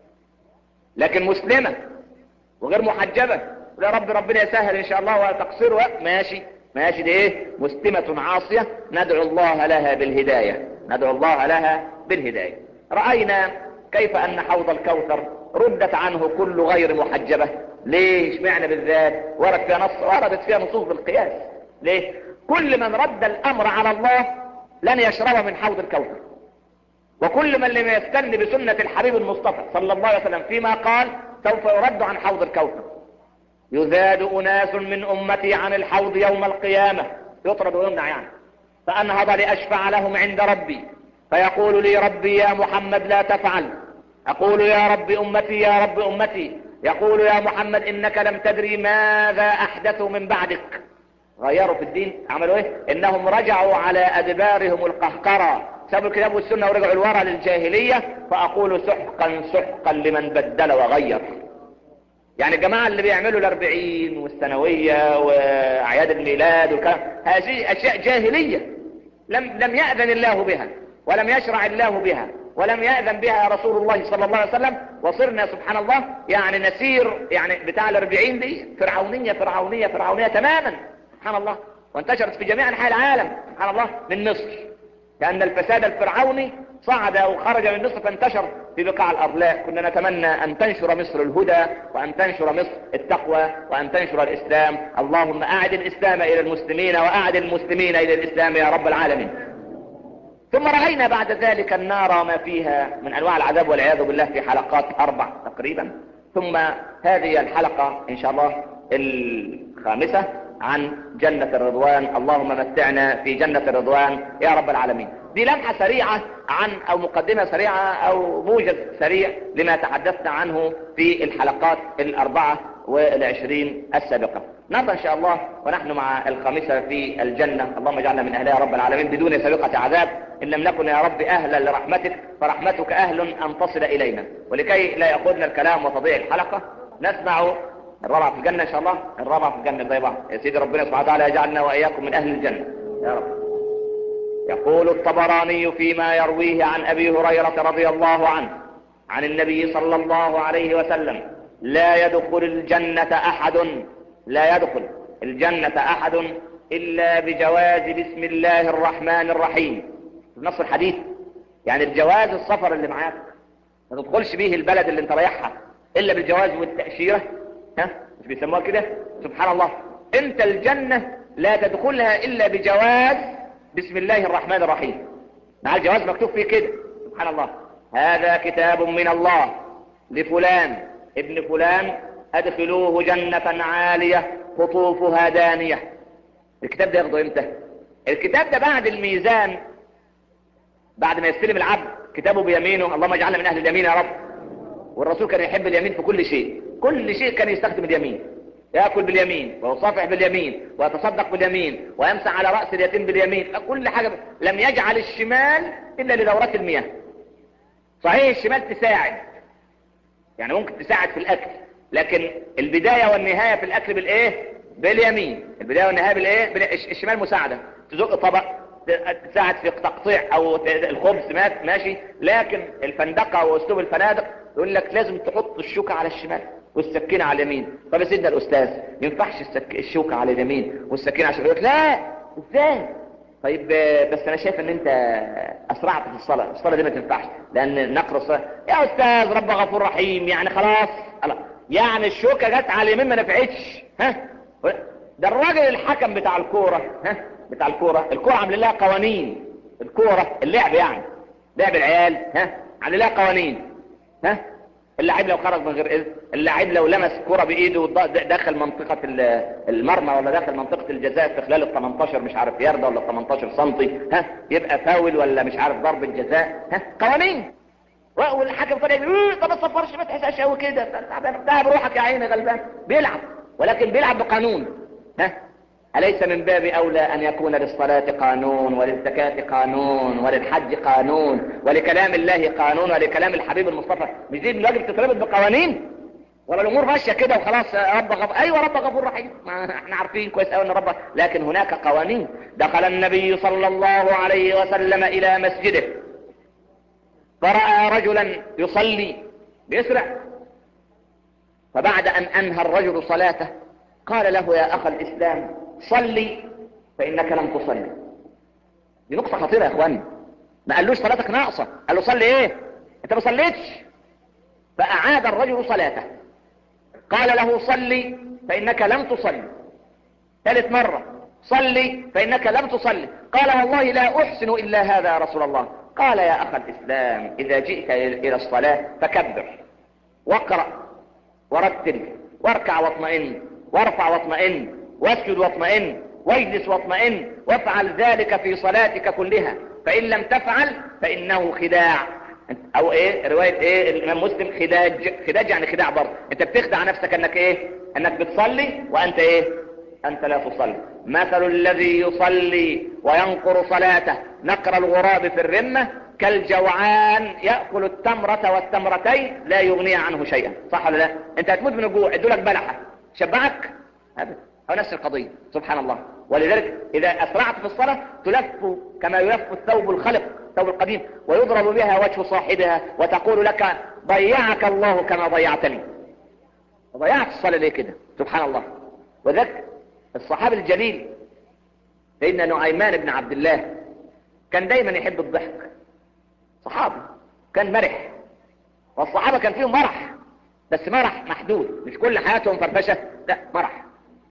لكن مسلمة وغير محجبة يا رب ربنا يسهل ان شاء الله وتقصير ماشي ماشي دي ايه مسلمة عاصية ندعو الله لها بالهداية ندعو الله لها بالهداية رأينا كيف ان حوض الكوثر ردت عنه كل غير محجبة ليش معنى بالذات ورد فيها نص وردت فيها نصوص بالقياس ليه كل من رد الامر على الله لن يشرب من حوض الكوثر وكل من لم يستن بسنة الحبيب المصطفى صلى الله عليه وسلم فيما قال سوف يرد عن حوض الكوثر يزاد أناس من أمتي عن الحوض يوم القيامة يطرد ويمنع يعني فأنهض لأشفع لهم عند ربي فيقول لي ربي يا محمد لا تفعل أقول يا رب أمتي يا رب أمتي يقول يا محمد إنك لم تدري ماذا أحدثوا من بعدك غيروا في الدين عملوا ايه انهم رجعوا على ادبارهم القهقرة سابوا الكتاب والسنة ورجعوا الورى للجاهلية فاقول سحقا سحقا لمن بدل وغير يعني الجماعة اللي بيعملوا الاربعين والسنوية واعياد الميلاد والكلام هذه اشياء جاهلية لم, لم يأذن الله بها ولم يشرع الله بها ولم يأذن بها رسول الله صلى الله عليه وسلم وصرنا سبحان الله يعني نسير يعني بتاع الاربعين دي فرعونية فرعونية فرعونية تماما سبحان الله وانتشرت في جميع انحاء العالم سبحان الله من مصر لان الفساد الفرعوني صعد وخرج من مصر فانتشر في بقاع الارض لا كنا نتمنى ان تنشر مصر الهدى وان تنشر مصر التقوى وان تنشر الاسلام اللهم اعد الاسلام الى المسلمين واعد المسلمين الى الاسلام يا رب العالمين ثم رأينا بعد ذلك النار ما فيها من انواع العذاب والعياذ بالله في حلقات اربع تقريبا ثم هذه الحلقة ان شاء الله الخامسة عن جنة الرضوان اللهم متعنا في جنة الرضوان يا رب العالمين دي لمحة سريعة عن او مقدمة سريعة او موجز سريع لما تحدثنا عنه في الحلقات الاربعة والعشرين السابقة نرضى ان شاء الله ونحن مع الخامسة في الجنة اللهم اجعلنا من اهلها رب العالمين بدون سابقة عذاب ان لم نكن يا رب اهلا لرحمتك فرحمتك اهل ان تصل الينا ولكي لا ياخذنا الكلام وتضيع الحلقة نسمع الرابعة في الجنة ان شاء الله الرابعة في الجنة زي بعض يا سيدي ربنا سبحانه وتعالى يجعلنا واياكم من اهل الجنة يا رب يقول الطبراني فيما يرويه عن ابي هريرة رضي الله عنه عن النبي صلى الله عليه وسلم لا يدخل الجنة احد لا يدخل الجنة احد الا بجواز بسم الله الرحمن الرحيم في نص الحديث يعني الجواز السفر اللي معاك ما تدخلش بيه البلد اللي انت رايحها الا بالجواز والتأشيرة ها مش بيسموها كده سبحان الله انت الجنة لا تدخلها الا بجواز بسم الله الرحمن الرحيم مع الجواز مكتوب فيه كده سبحان الله هذا كتاب من الله لفلان ابن فلان ادخلوه جنة عالية قطوفها دانية الكتاب ده ياخده امتى الكتاب ده بعد الميزان بعد ما يستلم العبد كتابه بيمينه اللهم اجعلنا من اهل اليمين يا رب والرسول كان يحب اليمين في كل شيء كل شيء كان يستخدم اليمين يأكل باليمين ويصافح باليمين ويتصدق باليمين ويمسح على رأس اليتيم باليمين كل حاجة لم يجعل الشمال إلا لدورات المياه صحيح الشمال تساعد يعني ممكن تساعد في الأكل لكن البداية والنهاية في الأكل بالإيه باليمين البداية والنهاية بالإيه بال- الشمال مساعدة تزق طبق تساعد في تقطيع او الخبز مات ماشي لكن الفندقة واسلوب الفنادق يقول لك لازم تحط الشوكة على الشمال والسكينة على اليمين طب يا سيدنا الاستاذ ما ينفعش السك... الشوكة على اليمين والسكينة على الشمال يقول لك لا ازاي طيب آه، بس انا شايف ان انت اسرعت في الصلاة الصلاة دي ما تنفعش لان نقر الصلاة يا استاذ رب غفور رحيم يعني خلاص الله. يعني الشوكة جت على اليمين ما نفعتش ها ده الراجل الحكم بتاع الكورة ها بتاع الكورة الكورة عامل لها قوانين الكورة اللعب يعني لعب العيال ها عامل لها قوانين ها اللاعب لو خرج من غير اذن اللاعب لو لمس كرة بايده وض- دخل منطقة ال- المرمى ولا دخل منطقة الجزاء في خلال ال 18 مش عارف ياردة ولا 18 سنتي ها يبقى فاول ولا مش عارف ضربة جزاء ها قوانين و- والحكم طلع يقول "إيه، طب ما تصفرش ما تحسش قوي كده تعبان تعب روحك يا عيني غلبان بيلعب ولكن بيلعب بقانون ها أليس من باب أولى أن يكون للصلاة قانون وللزكاة قانون وللحج قانون ولكلام الله قانون ولكلام الحبيب المصطفى مش دي الواجب تتربط بقوانين ولا الأمور ماشية كده وخلاص رب غفور أيوة رب غفور رحيم ما احنا عارفين كويس أوي أن رب لكن هناك قوانين دخل النبي صلى الله عليه وسلم إلى مسجده فرأى رجلا يصلي بيسرع فبعد أن أنهى الرجل صلاته قال له يا أخ الإسلام صلي فإنك لم تصلي دي نقطة خطيرة يا إخواني ما قالوش صلاتك ناقصة قال له صلي إيه أنت ما صليتش فأعاد الرجل صلاته قال له صلي فإنك لم تصلي ثالث مرة صلي فإنك لم تصلي قال والله لا أحسن إلا هذا يا رسول الله قال يا أخ الإسلام إذا جئت إلى الصلاة فكبر واقرأ ورتل واركع واطمئن وارفع واطمئن واسجد واطمئن واجلس واطمئن وافعل ذلك في صلاتك كلها فإن لم تفعل فإنه خداع او ايه رواية ايه الامام مسلم خداج خداج يعني خداع برضه انت بتخدع نفسك انك ايه انك بتصلي وانت ايه انت لا تصلي مثل الذي يصلي وينقر صلاته نقر الغراب في الرمة كالجوعان يأكل التمرة والتمرتين لا يغني عنه شيئا صح ولا لا انت هتموت من الجوع ادولك بلحة شبعك هذا هو نفس القضية سبحان الله ولذلك اذا اسرعت في الصلاة تلف كما يلف الثوب الخلق الثوب القديم ويضرب بها وجه صاحبها وتقول لك ضيعك الله كما ضيعتني ضيعت الصلاة ليه كده سبحان الله وذلك الصحابي الجليل سيدنا نعيمان بن عبد الله كان دايما يحب الضحك صحابي كان مرح والصحابة كان فيهم مرح بس مرح محدود مش كل حياتهم فرفشة لا مرح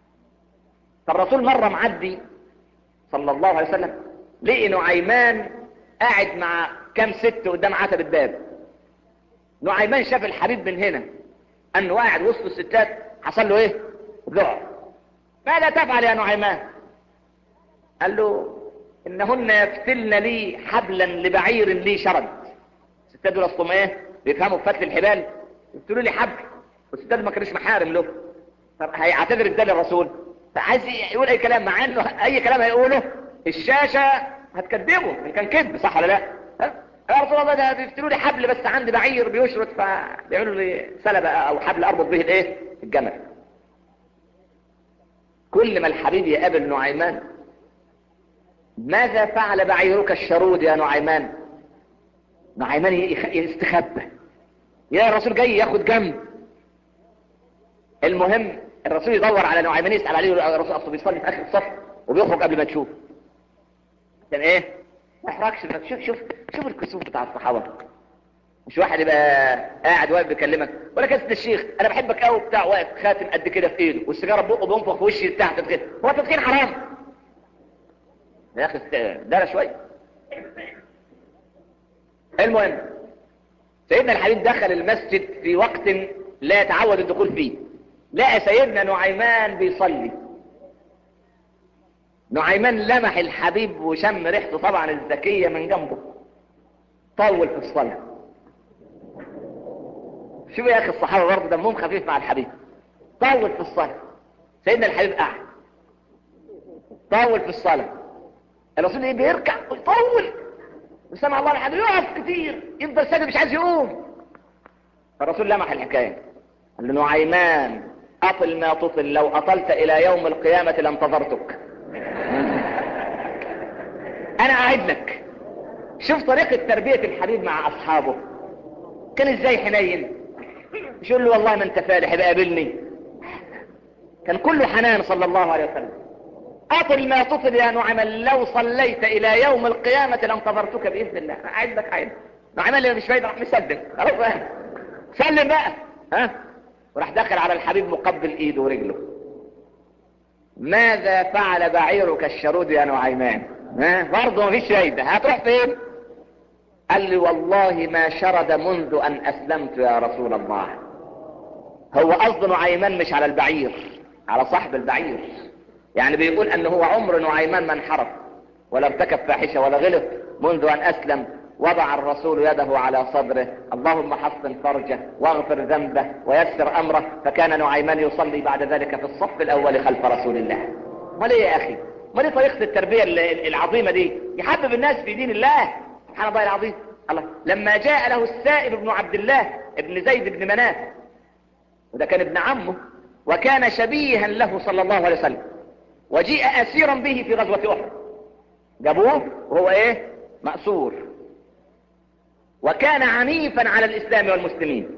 فالرسول مرة معدي صلى الله عليه وسلم لقي نعيمان قاعد مع كام ست قدام عتب الباب نعيمان شاف الحبيب من هنا انه قاعد وسط الستات حصل له ايه ذعر ماذا تفعل يا نعيمان قال له انهن يفتلن لي حبلا لبعير لي شرد الستات دول اصلهم ايه بيفهموا في فتل الحبال يفتلوا لي حبل والستات ما كانوش محارم له طب هيعتذر ازاي للرسول فعايز يقول اي كلام مع انه اي كلام هيقوله الشاشة هتكذبه ان كان كذب صح ولا لا ها؟ يا رسول الله ده بيفتلوا لي حبل بس عندي بعير بيشرد فبيعملوا لي سلبة او حبل اربط به الايه الجمل كل ما الحبيب يقابل نعيمان ماذا فعل بعيرك الشرود يا نعيمان نعيمان يخ- يستخبى يا الرسول جاي ياخد جنب المهم الرسول يدور على نعيمان يسأل عليه يقول الرسول اصله بيصلي في اخر الصف وبيخرج قبل ما تشوف عشان ايه ما يحركش انك شوف شوف شوف الكسوف بتاع الصحابه مش واحد يبقى قاعد واقف بيكلمك ولا كاسة الشيخ انا بحبك قوي بتاع واقف خاتم قد كده في ايده والسيجاره بقه بينفخ في وشي بتاع تدخين هو التدخين حرام يا اخي دار شويه المهم سيدنا الحبيب دخل المسجد في وقت لا يتعود الدخول فيه لقى سيدنا نعيمان بيصلي نعيمان لمح الحبيب وشم ريحته طبعا الزكية من جنبه طول في الصلاة شوف يا اخي الصحابة برضه دمهم خفيف مع الحبيب طول في الصلاة سيدنا الحبيب قاعد طول في الصلاة الرسول ايه بيركع ويطول وسمع الله الحبيب يقف كتير يفضل ساجد مش عايز يقوم الرسول لمح الحكاية قال له نعيمان أطل ما تطل لو أطلت إلى يوم القيامة لانتظرتك أنا أعد لك شوف طريقة تربية الحبيب مع أصحابه كان إزاي حنين مش يقول له والله ما أنت فالح يبقى قابلني كان كله حنان صلى الله عليه وسلم أطل ما تطل يا نعم لو صليت إلى يوم القيامة لانتظرتك بإذن الله أنا أعد لك أعد نعم اللي مش فايدة راح مسلم خلاص بقى سلم بقى ها وراح دخل على الحبيب مقبل ايده ورجله ماذا فعل بعيرك الشرود يا نعيمان ها برضه مفيش فايده هتروح فين قال لي والله ما شرد منذ ان اسلمت يا رسول الله هو قصد نعيمان مش على البعير على صاحب البعير يعني بيقول ان هو عمر نعيمان ما انحرف ولا ارتكب فاحشه ولا غلط منذ ان اسلم وضع الرسول يده على صدره اللهم حصن فرجه واغفر ذنبه ويسر امره فكان نعيمان يصلي بعد ذلك في الصف الاول خلف رسول الله امال ايه يا اخي امال ايه طريقه التربيه العظيمه دي يحبب الناس في دين الله سبحان الله العظيم الله لما جاء له السائب بن عبد الله ابن زيد بن مناف وده كان ابن عمه وكان شبيها له صلى الله عليه وسلم وجيء اسيرا به في غزوه احد جابوه وهو ايه مأسور وكان عنيفا على الاسلام والمسلمين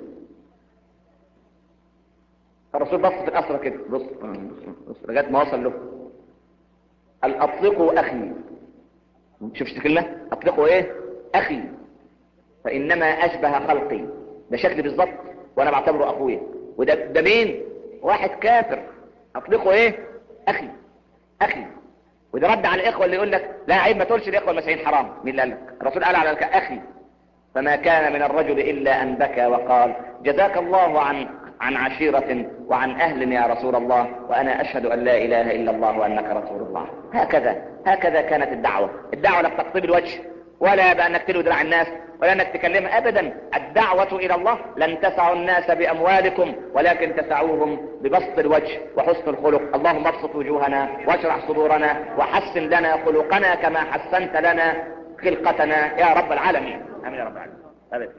الرسول بص في الاسرة كده بص بص لغايه ما وصل له قال اطلقوا اخي شوف كلمه اطلقوا ايه اخي فانما اشبه خلقي ده شكلي بالظبط وانا بعتبره اخويا وده ده مين واحد كافر اطلقوا ايه اخي اخي وده رد على الاخوه اللي يقول لك لا عيب ما تقولش الاخوه المسيحيين حرام مين اللي قال لك الرسول قال على اخي فما كان من الرجل إلا أن بكى وقال جزاك الله عن عن عشيرة وعن أهل يا رسول الله وأنا أشهد أن لا إله إلا الله وأنك رسول الله هكذا هكذا كانت الدعوة الدعوة لا بتقطيب الوجه ولا بأنك تلو دراع الناس ولا أنك تكلم أبدا الدعوة إلى الله لن تسعوا الناس بأموالكم ولكن تسعوهم ببسط الوجه وحسن الخلق اللهم ابسط وجوهنا واشرح صدورنا وحسن لنا خلقنا كما حسنت لنا خلقتنا يا رب العالمين امين يا رب العالمين أبدا.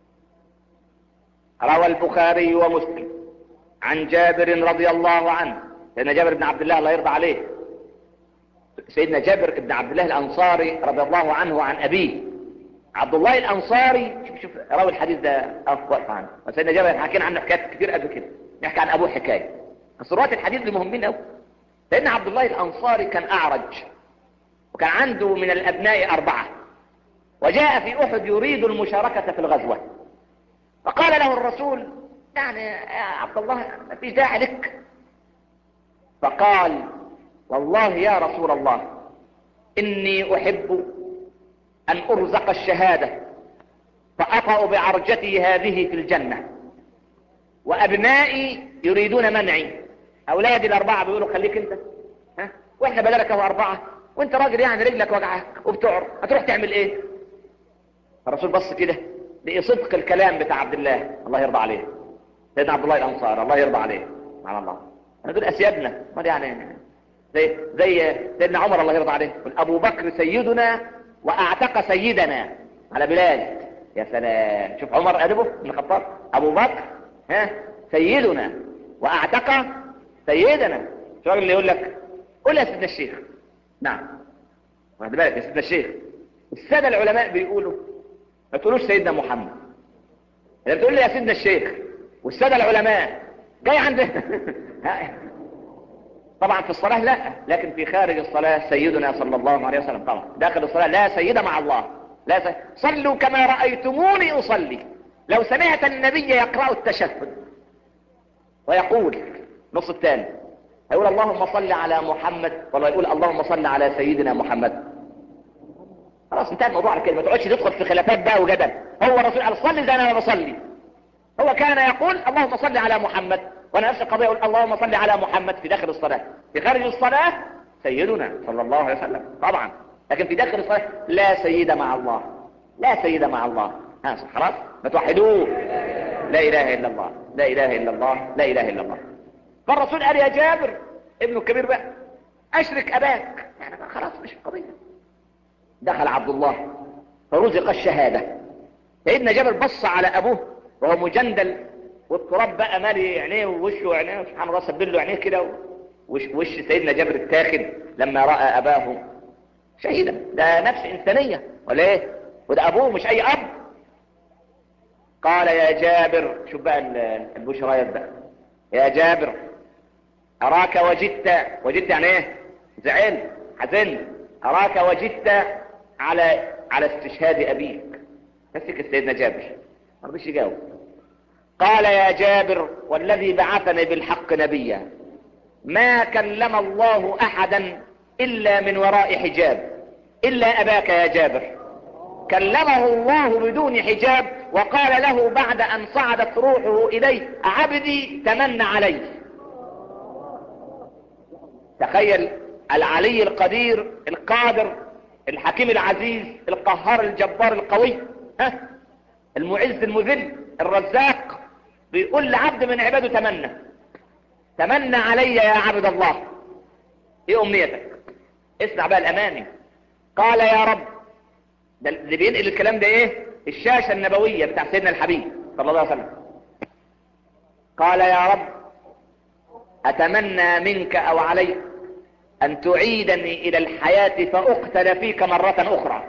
روى البخاري ومسلم عن جابر رضي الله عنه سيدنا جابر بن عبد الله الله يرضى عليه سيدنا جابر بن عبد الله الانصاري رضي الله عنه عن ابيه عبد الله الانصاري شوف شوف راوي الحديث ده اقوى عنه سيدنا جابر حكينا عنه حكايات كتير قبل كده نحكي عن ابوه حكايه بس روايه الحديث دي مهمين قوي سيدنا عبد الله الانصاري كان اعرج وكان عنده من الابناء اربعه وجاء في احد يريد المشاركه في الغزوه فقال له الرسول يعني يا عبد الله ما فيش داعي لك فقال والله يا رسول الله إني أحب أن أرزق الشهادة فأطأ بعرجتي هذه في الجنة وأبنائي يريدون منعي أولادي الأربعة بيقولوا خليك أنت ها؟ وإحنا بدلك هو أربعة وأنت راجل يعني رجلك وجعك وبتعر هتروح تعمل إيه الرسول بص كده لقي صدق الكلام بتاع عبد الله الله يرضى عليه سيدنا عبد الله الأنصار الله يرضى عليه سبحان الله أنا دول أسيادنا ما يعني زي زي سيدنا عمر الله يرضى عليه ابو بكر سيدنا واعتق سيدنا على بلال يا سلام شوف عمر ادبه بن الخطاب ابو بكر ها سيدنا واعتق سيدنا شو اللي يقول لك قول يا سيدنا الشيخ نعم واخد بالك يا سيدنا الشيخ الساده العلماء بيقولوا ما تقولوش سيدنا محمد انت بتقول لي يا سيدنا الشيخ والساده العلماء جاي عند طبعا في الصلاة لا لكن في خارج الصلاة سيدنا صلى الله عليه وسلم طبعا داخل الصلاة لا سيد مع الله لا سيد. صلوا كما رأيتموني أصلي لو سمعت النبي يقرأ التشهد ويقول نص الثاني هيقول اللهم صل على محمد ولا يقول اللهم صل على سيدنا محمد خلاص انتهى الموضوع على كده ما تقعدش تدخل في خلافات بقى وجدل هو الرسول قال صلي زي انا بصلي هو كان يقول اللهم صل على محمد وانا نفس القضيه اقول اللهم صل على محمد في داخل الصلاه في خارج الصلاه سيدنا صلى الله عليه وسلم طبعا لكن في داخل الصلاه لا سيد مع الله لا سيد مع الله ها خلاص ما توحدوه لا اله الا الله لا اله الا الله لا اله الا الله فالرسول قال يا جابر ابنه الكبير بقى اشرك اباك يعني خلاص مش قضيه دخل عبد الله فرزق الشهاده سيدنا جابر بص على ابوه وهو مجندل والتراب بقى مالي عينيه ووشه وعينيه سبحان الله سبل له عينيه كده وش, وش سيدنا جابر التاخد لما راى اباه شهيدا ده نفس انسانيه ولا ايه وده ابوه مش اي اب قال يا جابر شوف بقى البشرايات بقى يا جابر اراك وجدت وجدت يعني ايه زعلت حزنت اراك وجدت على على استشهاد ابيك مسك سيدنا جابر ما رضيش يجاوب قال يا جابر والذي بعثني بالحق نبيا ما كلم الله احدا الا من وراء حجاب الا اباك يا جابر كلمه الله بدون حجاب وقال له بعد ان صعدت روحه اليه عبدي تمنى علي تخيل العلي القدير القادر الحكيم العزيز القهار الجبار القوي ها المعز المذل الرزاق بيقول لعبد من عباده تمنى تمنى علي يا عبد الله ايه امنيتك اسمع بقى الاماني قال يا رب ده اللي بينقل الكلام ده ايه الشاشة النبوية بتاع سيدنا الحبيب صلى الله عليه وسلم قال يا رب اتمنى منك او عليك ان تعيدني الى الحياة فاقتل فيك مرة اخرى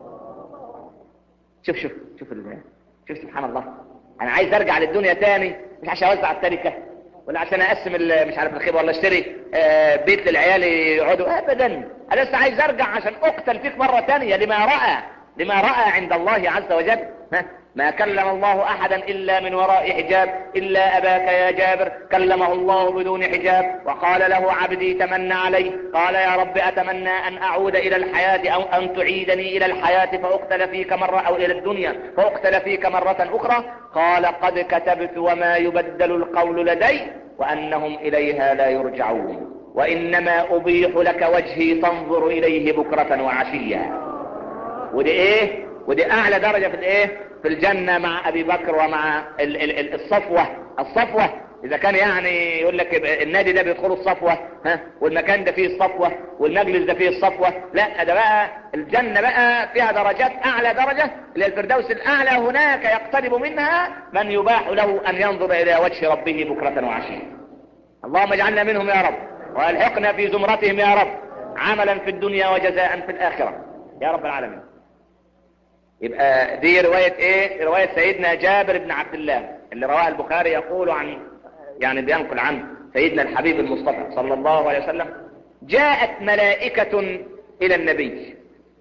شوف شوف شوف ال... شوف سبحان الله انا عايز ارجع للدنيا تاني مش عشان اوزع التركة ولا عشان اقسم مش عارف الخيبة ولا اشتري آه بيت للعيال يقعدوا ابدا انا لسه عايز ارجع عشان اقتل فيك مرة تانية لما رأى لما رأى عند الله عز وجل ما كلم الله احدا الا من وراء حجاب الا اباك يا جابر كلمه الله بدون حجاب وقال له عبدي تمنى علي قال يا رب اتمنى ان اعود الى الحياة او ان تعيدني الى الحياة فاقتل فيك مرة او الى الدنيا فاقتل فيك مرة اخرى قال قد كتبت وما يبدل القول لدي وانهم اليها لا يرجعون وانما ابيح لك وجهي تنظر اليه بكرة وعشيا ودي ايه ودي اعلى درجة في الايه في الجنة مع ابي بكر ومع ال ال ال الصفوة الصفوة اذا كان يعني يقول لك النادي ده بيدخلوا الصفوة ها والمكان ده فيه الصفوة والمجلس ده فيه الصفوة لا ده بقى الجنة بقى فيها درجات اعلى درجة اللي الفردوس الاعلى هناك يقترب منها من يباح له ان ينظر الى وجه ربه بكرة وعشيا اللهم اجعلنا منهم يا رب والحقنا في زمرتهم يا رب عملا في الدنيا وجزاء في الاخرة يا رب العالمين يبقى دي رواية ايه رواية سيدنا جابر بن عبد الله اللي رواها البخاري يقول عن يعني بينقل عن سيدنا الحبيب المصطفى صلى الله عليه وسلم جاءت ملائكة الى النبي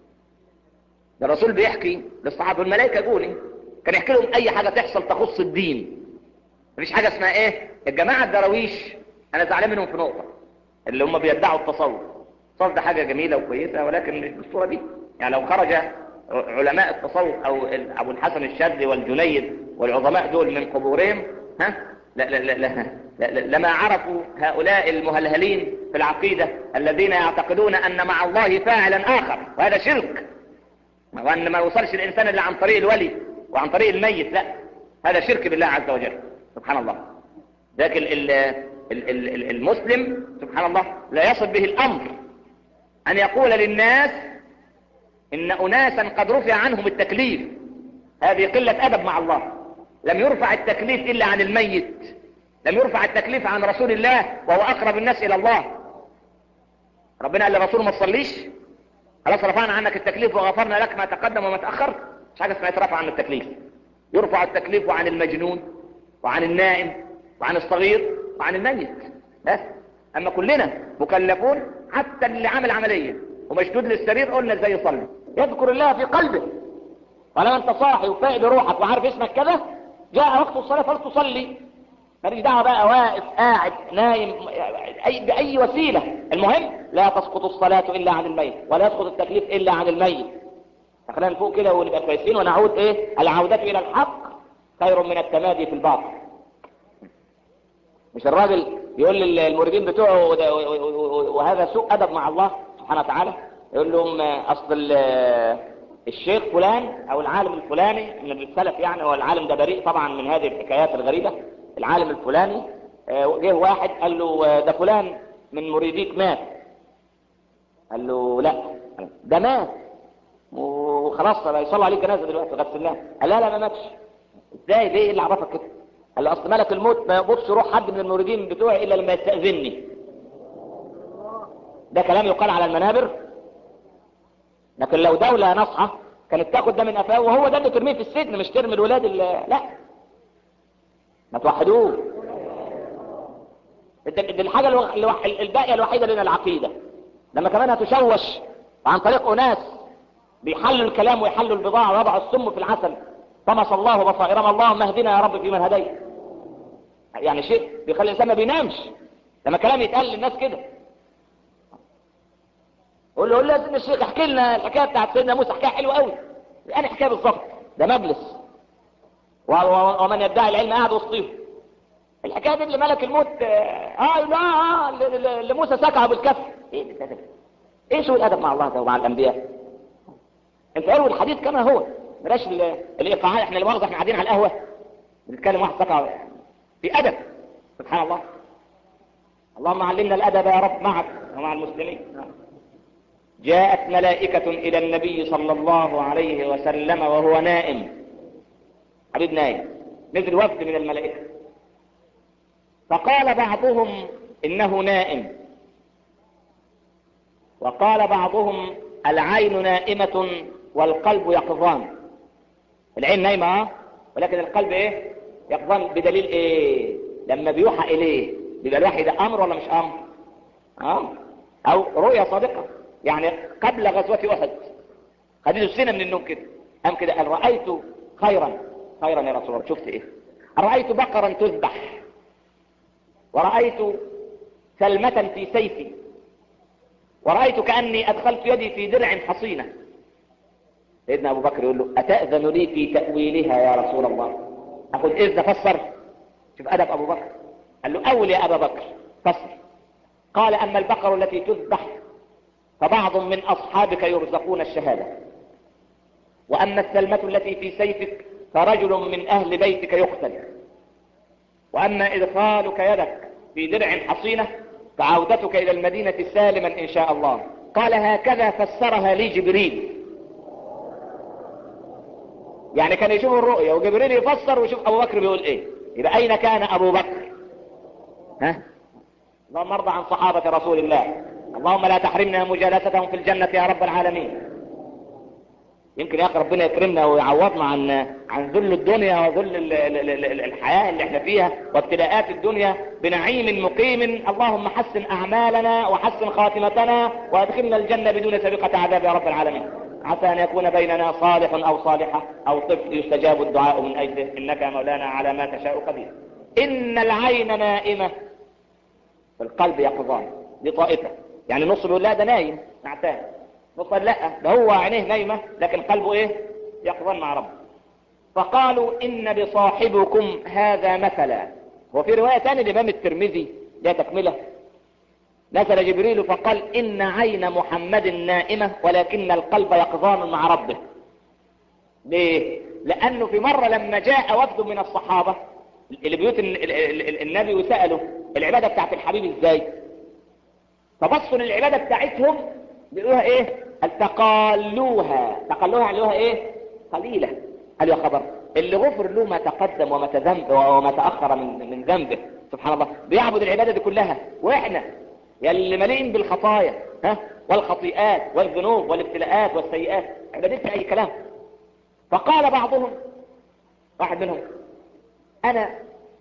ده الرسول بيحكي للصحابة الملائكة جوني كان يحكي لهم اي حاجة تحصل تخص الدين مفيش حاجة اسمها ايه الجماعة الدراويش انا زعلان منهم في نقطة اللي هم بيدعوا التصوف التصوف ده حاجة جميلة وكويسة ولكن مش بالصورة دي يعني لو خرج علماء التصوف او ابو الحسن الشاذلي والجنيد والعظماء دول من قبورهم ها لا لا لا لا لا لما عرفوا هؤلاء المهلهلين في العقيدة الذين يعتقدون ان مع الله فاعلا اخر وهذا شرك وان ما يوصلش الانسان الا عن طريق الولي وعن طريق الميت لا هذا شرك بالله عز وجل سبحان الله لكن المسلم سبحان الله لا يصل به الامر ان يقول للناس ان اناسا قد رفع عنهم التكليف هذه قلة ادب مع الله لم يرفع التكليف الا عن الميت لم يرفع التكليف عن رسول الله وهو اقرب الناس الى الله ربنا قال للرسول ما تصليش خلاص رفعنا عنك التكليف وغفرنا لك ما تقدم وما تأخر مش حاجة اسمها يترفع عن التكليف يرفع التكليف عن المجنون وعن النائم وعن الصغير وعن الميت ها اما كلنا مكلفون حتى اللي عمل عملية ومشدود للسرير قلنا ازاي يصلي يذكر الله في قلبه ولما انت صاحي وفايق بروحك وعارف اسمك كذا جاء وقت الصلاة فلتصلي ماليش دعوه بقى واقف قاعد نايم أي بأي وسيلة المهم لا تسقط الصلاة إلا عن الميت ولا يسقط التكليف إلا عن الميت خلينا نفوق كده ونبقى كويسين ونعود إيه العودة إلى الحق خير من التمادي في الباطل مش الراجل يقول للمريدين بتوعه وهذا سوء أدب مع الله سبحانه وتعالى يقول لهم أصل الشيخ فلان أو العالم الفلاني من السلف يعني هو العالم ده بريء طبعا من هذه الحكايات الغريبة العالم الفلاني جه واحد قال له ده فلان من مريديك مات قال له لا ده مات وخلاص يصلوا عليه جنازه دلوقتي غسلناه قال لا لا ما ماتش ازاي ليه اللي عرفك كده قال له اصل ملك الموت ما يقبضش روح حد من المريدين بتوعي الا لما يستاذني ده كلام يقال على المنابر لكن لو دولة نصحة كانت تاخد ده من قفاه وهو ده اللي ترميه في السجن مش ترمي الولاد لا ما توحدوه دي الحاجة الوح... الباقية الوحيدة لنا العقيدة لما كمان هتشوش عن طريق أناس بيحلوا الكلام ويحلوا البضاعة ويضعوا السم في العسل طمس الله بصائرنا اللهم اهدنا يا رب في من هديت يعني شيء بيخلي الإنسان ما بينامش لما كلام يتقال للناس كده قول له قول له يا سيدنا الشيخ احكي لنا الحكاية بتاعت سيدنا موسى حكاية حلوة قوي يعني حكاية بالظبط ده مجلس ومن يدعي العلم قاعد وسطيهم الحكايه دي اللي ملك الموت اه لا اه اللي موسى سكعه بالكف ايه الادب ايه سوء الادب مع الله ده ومع الانبياء انت اول الحديث كما هو بلاش الايقاعات احنا المؤاخذه احنا قاعدين على القهوه بنتكلم واحد سكعه في ادب سبحان الله اللهم علمنا الادب يا رب معك ومع المسلمين جاءت ملائكة إلى النبي صلى الله عليه وسلم وهو نائم حبيب نايم نزل وفد من الملائكة فقال بعضهم إنه نائم وقال بعضهم العين نائمة والقلب يقظان العين نايمة ولكن القلب ايه يقظان بدليل ايه لما بيوحى اليه بيبقى الوحي ده امر ولا مش امر اه او رؤيا صادقة يعني قبل غزوة احد خديته السنة من النوم كده قام كده قال رأيت خيرا خيرا يا رسول الله شفت ايه رأيت بقرا تذبح ورأيت سلمة في سيفي ورأيت كأني أدخلت يدي في درع حصينة سيدنا أبو بكر يقول له أتأذن لي في تأويلها يا رسول الله أخذ إذن فسر شوف أدب أبو بكر قال له أول يا أبا بكر فسر قال أما البقر التي تذبح فبعض من أصحابك يرزقون الشهادة وأما السلمة التي في سيفك فرجل من أهل بيتك يقتل وأما إدخالك يدك في درع حصينة فعودتك إلى المدينة سالما إن شاء الله قال هكذا فسرها لي جبريل يعني كان يشوف الرؤية وجبريل يفسر ويشوف أبو بكر بيقول إيه يبقى أين كان أبو بكر ها اللهم ارضى عن صحابة رسول الله اللهم لا تحرمنا مجالستهم في الجنة يا رب العالمين يمكن يا اخي ربنا يكرمنا ويعوضنا عن عن ذل الدنيا وذل الحياة اللي احنا فيها وابتلاءات الدنيا بنعيم مقيم اللهم حسن اعمالنا وحسن خاتمتنا وادخلنا الجنة بدون سابقة عذاب يا رب العالمين عسى ان يكون بيننا صالح او صالحة او طفل يستجاب الدعاء من اجله انك يا مولانا على ما تشاء قدير ان العين نائمة القلب يقظان دي طائفة يعني نص بيقول لا ده نايم نعتان نص لا ده هو عينيه نايمة لكن قلبه ايه يقظان مع ربه فقالوا ان بصاحبكم هذا مثلا وفي رواية ثانية الامام الترمذي لا تكملة نزل جبريل فقال ان عين محمد نائمة ولكن القلب يقظان مع ربه ليه لانه في مرة لما جاء وفد من الصحابة اللي بيوت النبي وسألوا العبادة بتاعت الحبيب ازاي فبصوا للعبادة بتاعتهم بيقولوها ايه تقالوها تقالوها علوها ايه قليلة قالوا يا خبر اللي غفر له ما تقدم وما تذنب وما تأخر من من ذنبه سبحان الله بيعبد العبادة دي كلها واحنا يا اللي مليئين بالخطايا ها والخطيئات والذنوب والابتلاءات والسيئات عبادتنا اي كلام فقال بعضهم واحد منهم انا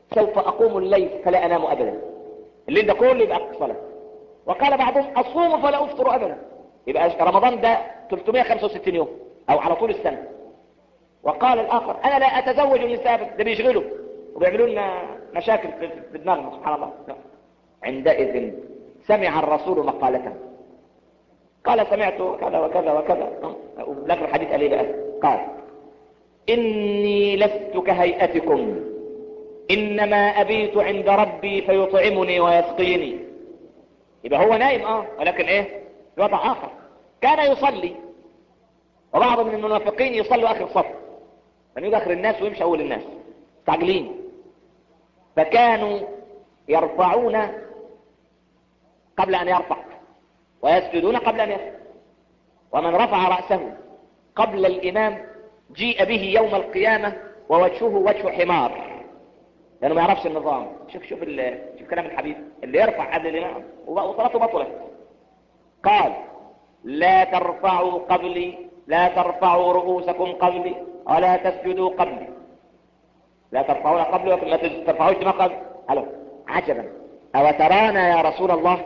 سوف اقوم الليل فلا انام ابدا الليل ده كله يبقى صلاة وقال بعضهم اصوم فلا افطر ابدا يبقى رمضان ده 365 يوم او على طول السنة وقال الاخر انا لا اتزوج النساء ده بيشغلوا وبيعملوا لنا مشاكل في دماغنا سبحان الله عندئذ سمع الرسول مقالته قال سمعت كذا وكذا وكذا لكن الحديث قال ايه بقى قال اني لست كهيئتكم انما ابيت عند ربي فيطعمني ويسقيني يبقى هو نايم اه ولكن ايه وضع اخر كان يصلي وبعض من المنافقين يصلوا اخر صف من يجي اخر الناس ويمشي اول الناس مستعجلين فكانوا يرفعون قبل ان يرفع ويسجدون قبل ان يسجد ومن رفع رأسه قبل الامام جيء به يوم القيامة ووجهه وجه حمار لانه ما يعرفش النظام شوف شوف شوف كلام الحبيب اللي يرفع قبل الامام وصلاته بطلت قال لا ترفعوا قبلي لا ترفعوا رؤوسكم قبلي ولا تسجدوا قبلي لا ترفعون قبلي ولا ترفعوش ما قبل الو عجبا او ترانا يا رسول الله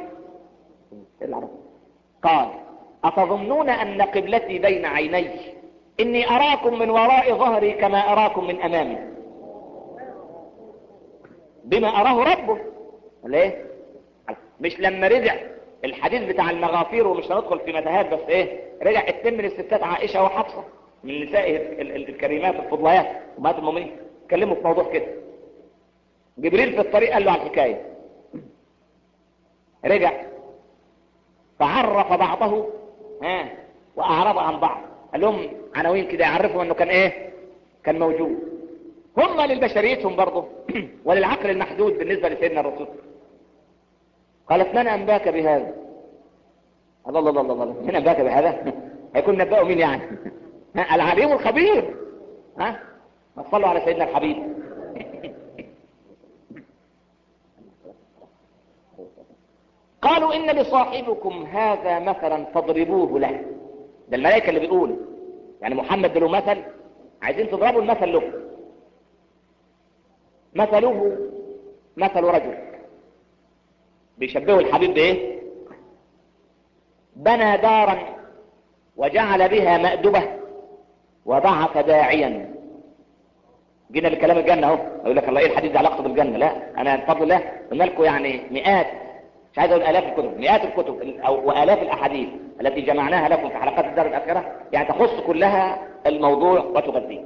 قال اتظنون ان قبلتي بين عيني اني اراكم من وراء ظهري كما اراكم من امامي بما اراه ربه ليه مش لما رجع الحديث بتاع المغافير ومش هندخل في متاهات بس ايه رجع اتنين من الستات عائشة وحفصة من نساء الكريمات الفضليات امهات المؤمنين اتكلموا في موضوع كده جبريل في الطريق قال له على الحكاية رجع فعرف بعضه ها واعرض عن بعض قال لهم عناوين كده يعرفوا انه كان ايه كان موجود هم للبشريتهم برضه وللعقل المحدود بالنسبة لسيدنا الرسول قالت من أنباك بهذا الله الله الله الله من أنباك بهذا هيكون نبأه مين يعني العليم الخبير ها ما تصلوا على سيدنا الحبيب قالوا إن لصاحبكم هذا مثلا فاضربوه له ده الملائكة اللي بيقول يعني محمد له مثل عايزين تضربوا المثل له مثله مثل رجل بيشبهه الحبيب بايه بنى دارا وجعل بها مأدبة وبعث داعيا جينا لكلام الجنة اهو يقول لك الله ايه الحديث ده علاقته بالجنة لا انا بفضل الله قلنا لكم يعني مئات مش عايز اقول الاف الكتب مئات الكتب او والاف الاحاديث التي جمعناها لكم في حلقات الدار الاخرة يعني تخص كلها الموضوع وتغذيه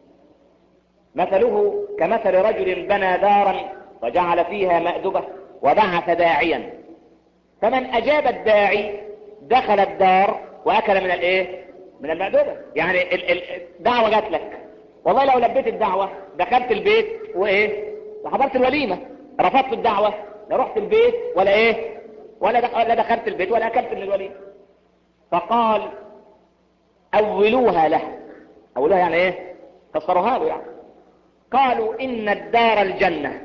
مثله كمثل رجل بنى دارا وجعل فيها مأدبة وبعث داعيا فمن اجاب الداعي دخل الدار واكل من الايه من المأدبة يعني الدعوة جات لك والله لو لبيت الدعوة دخلت البيت وايه وحضرت الوليمة رفضت الدعوة لا رحت البيت ولا ايه ولا دخلت البيت ولا اكلت من الوليمة فقال اولوها له اولوها يعني ايه فسروها له يعني قالوا ان الدار الجنة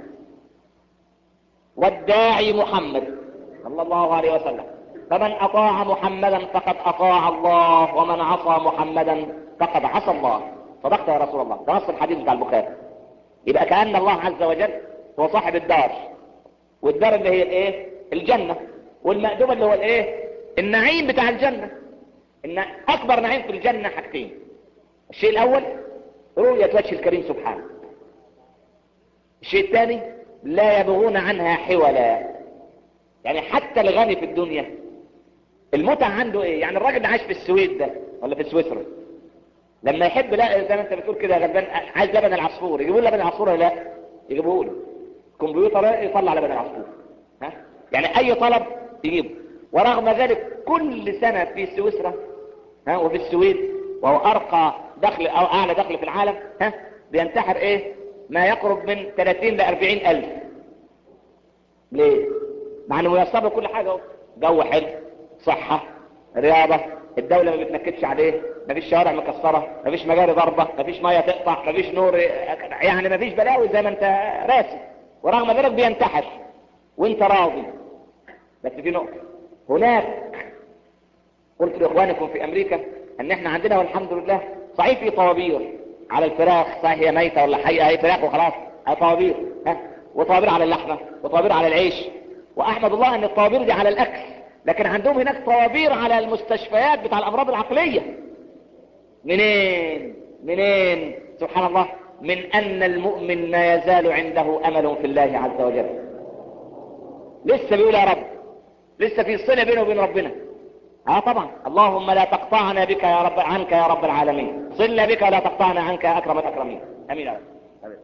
والداعي محمد صلى الله عليه وسلم فمن اطاع محمدا فقد اطاع الله ومن عصى محمدا فقد عصى الله صدقت يا رسول الله ده نص الحديث بتاع البخاري يبقى كأن الله عز وجل هو صاحب الدار والدار اللي هي الايه الجنة والمأدبة اللي هو الايه النعيم بتاع الجنة ان اكبر نعيم في الجنة حاجتين الشيء الاول رؤية وجه الكريم سبحانه الشيء الثاني لا يبغون عنها حولا يعني حتى الغني في الدنيا المتع عنده ايه يعني الراجل اللي عايش في السويد ده ولا في سويسرا لما يحب لا زي ما انت بتقول كده غلبان عايز لبن العصفور يجيبوا له لبن العصفور ولا لا يجيبوه له كمبيوتر يطلع لبن العصفور ها يعني اي طلب يجيبه ورغم ذلك كل سنة في سويسرا ها وفي السويد وهو ارقى دخل او اعلى دخل في العالم ها بينتحر ايه ما يقرب من 30 ل 40 الف ليه مع انه ميسر له كل حاجه اهو جو حلو صحه رياضه الدوله ما بتنكدش عليه مفيش شوارع مكسره مفيش مجاري ضربه مفيش ميه تقطع مفيش نور يعني مفيش بلاوي زي ما انت راسم ورغم ذلك بينتحر وانت راضي بس في نقطه هناك قلت لاخوانكم في امريكا ان احنا عندنا والحمد لله صحيح في طوابير على الفراخ صحيح هي ميته ولا حيه هي فراخ وخلاص هي طوابير ها وطوابير على اللحمة وطوابير على العيش واحمد الله ان الطوابير دي على الاكل لكن عندهم هناك طوابير على المستشفيات بتاع الامراض العقلية منين منين سبحان الله من ان المؤمن ما يزال عنده امل في الله عز وجل لسه بيقول يا رب لسه في صلة بينه وبين ربنا اه طبعا اللهم لا تقطعنا بك يا رب عنك يا رب العالمين صلنا بك لا تقطعنا عنك يا اكرم الاكرمين امين يا رب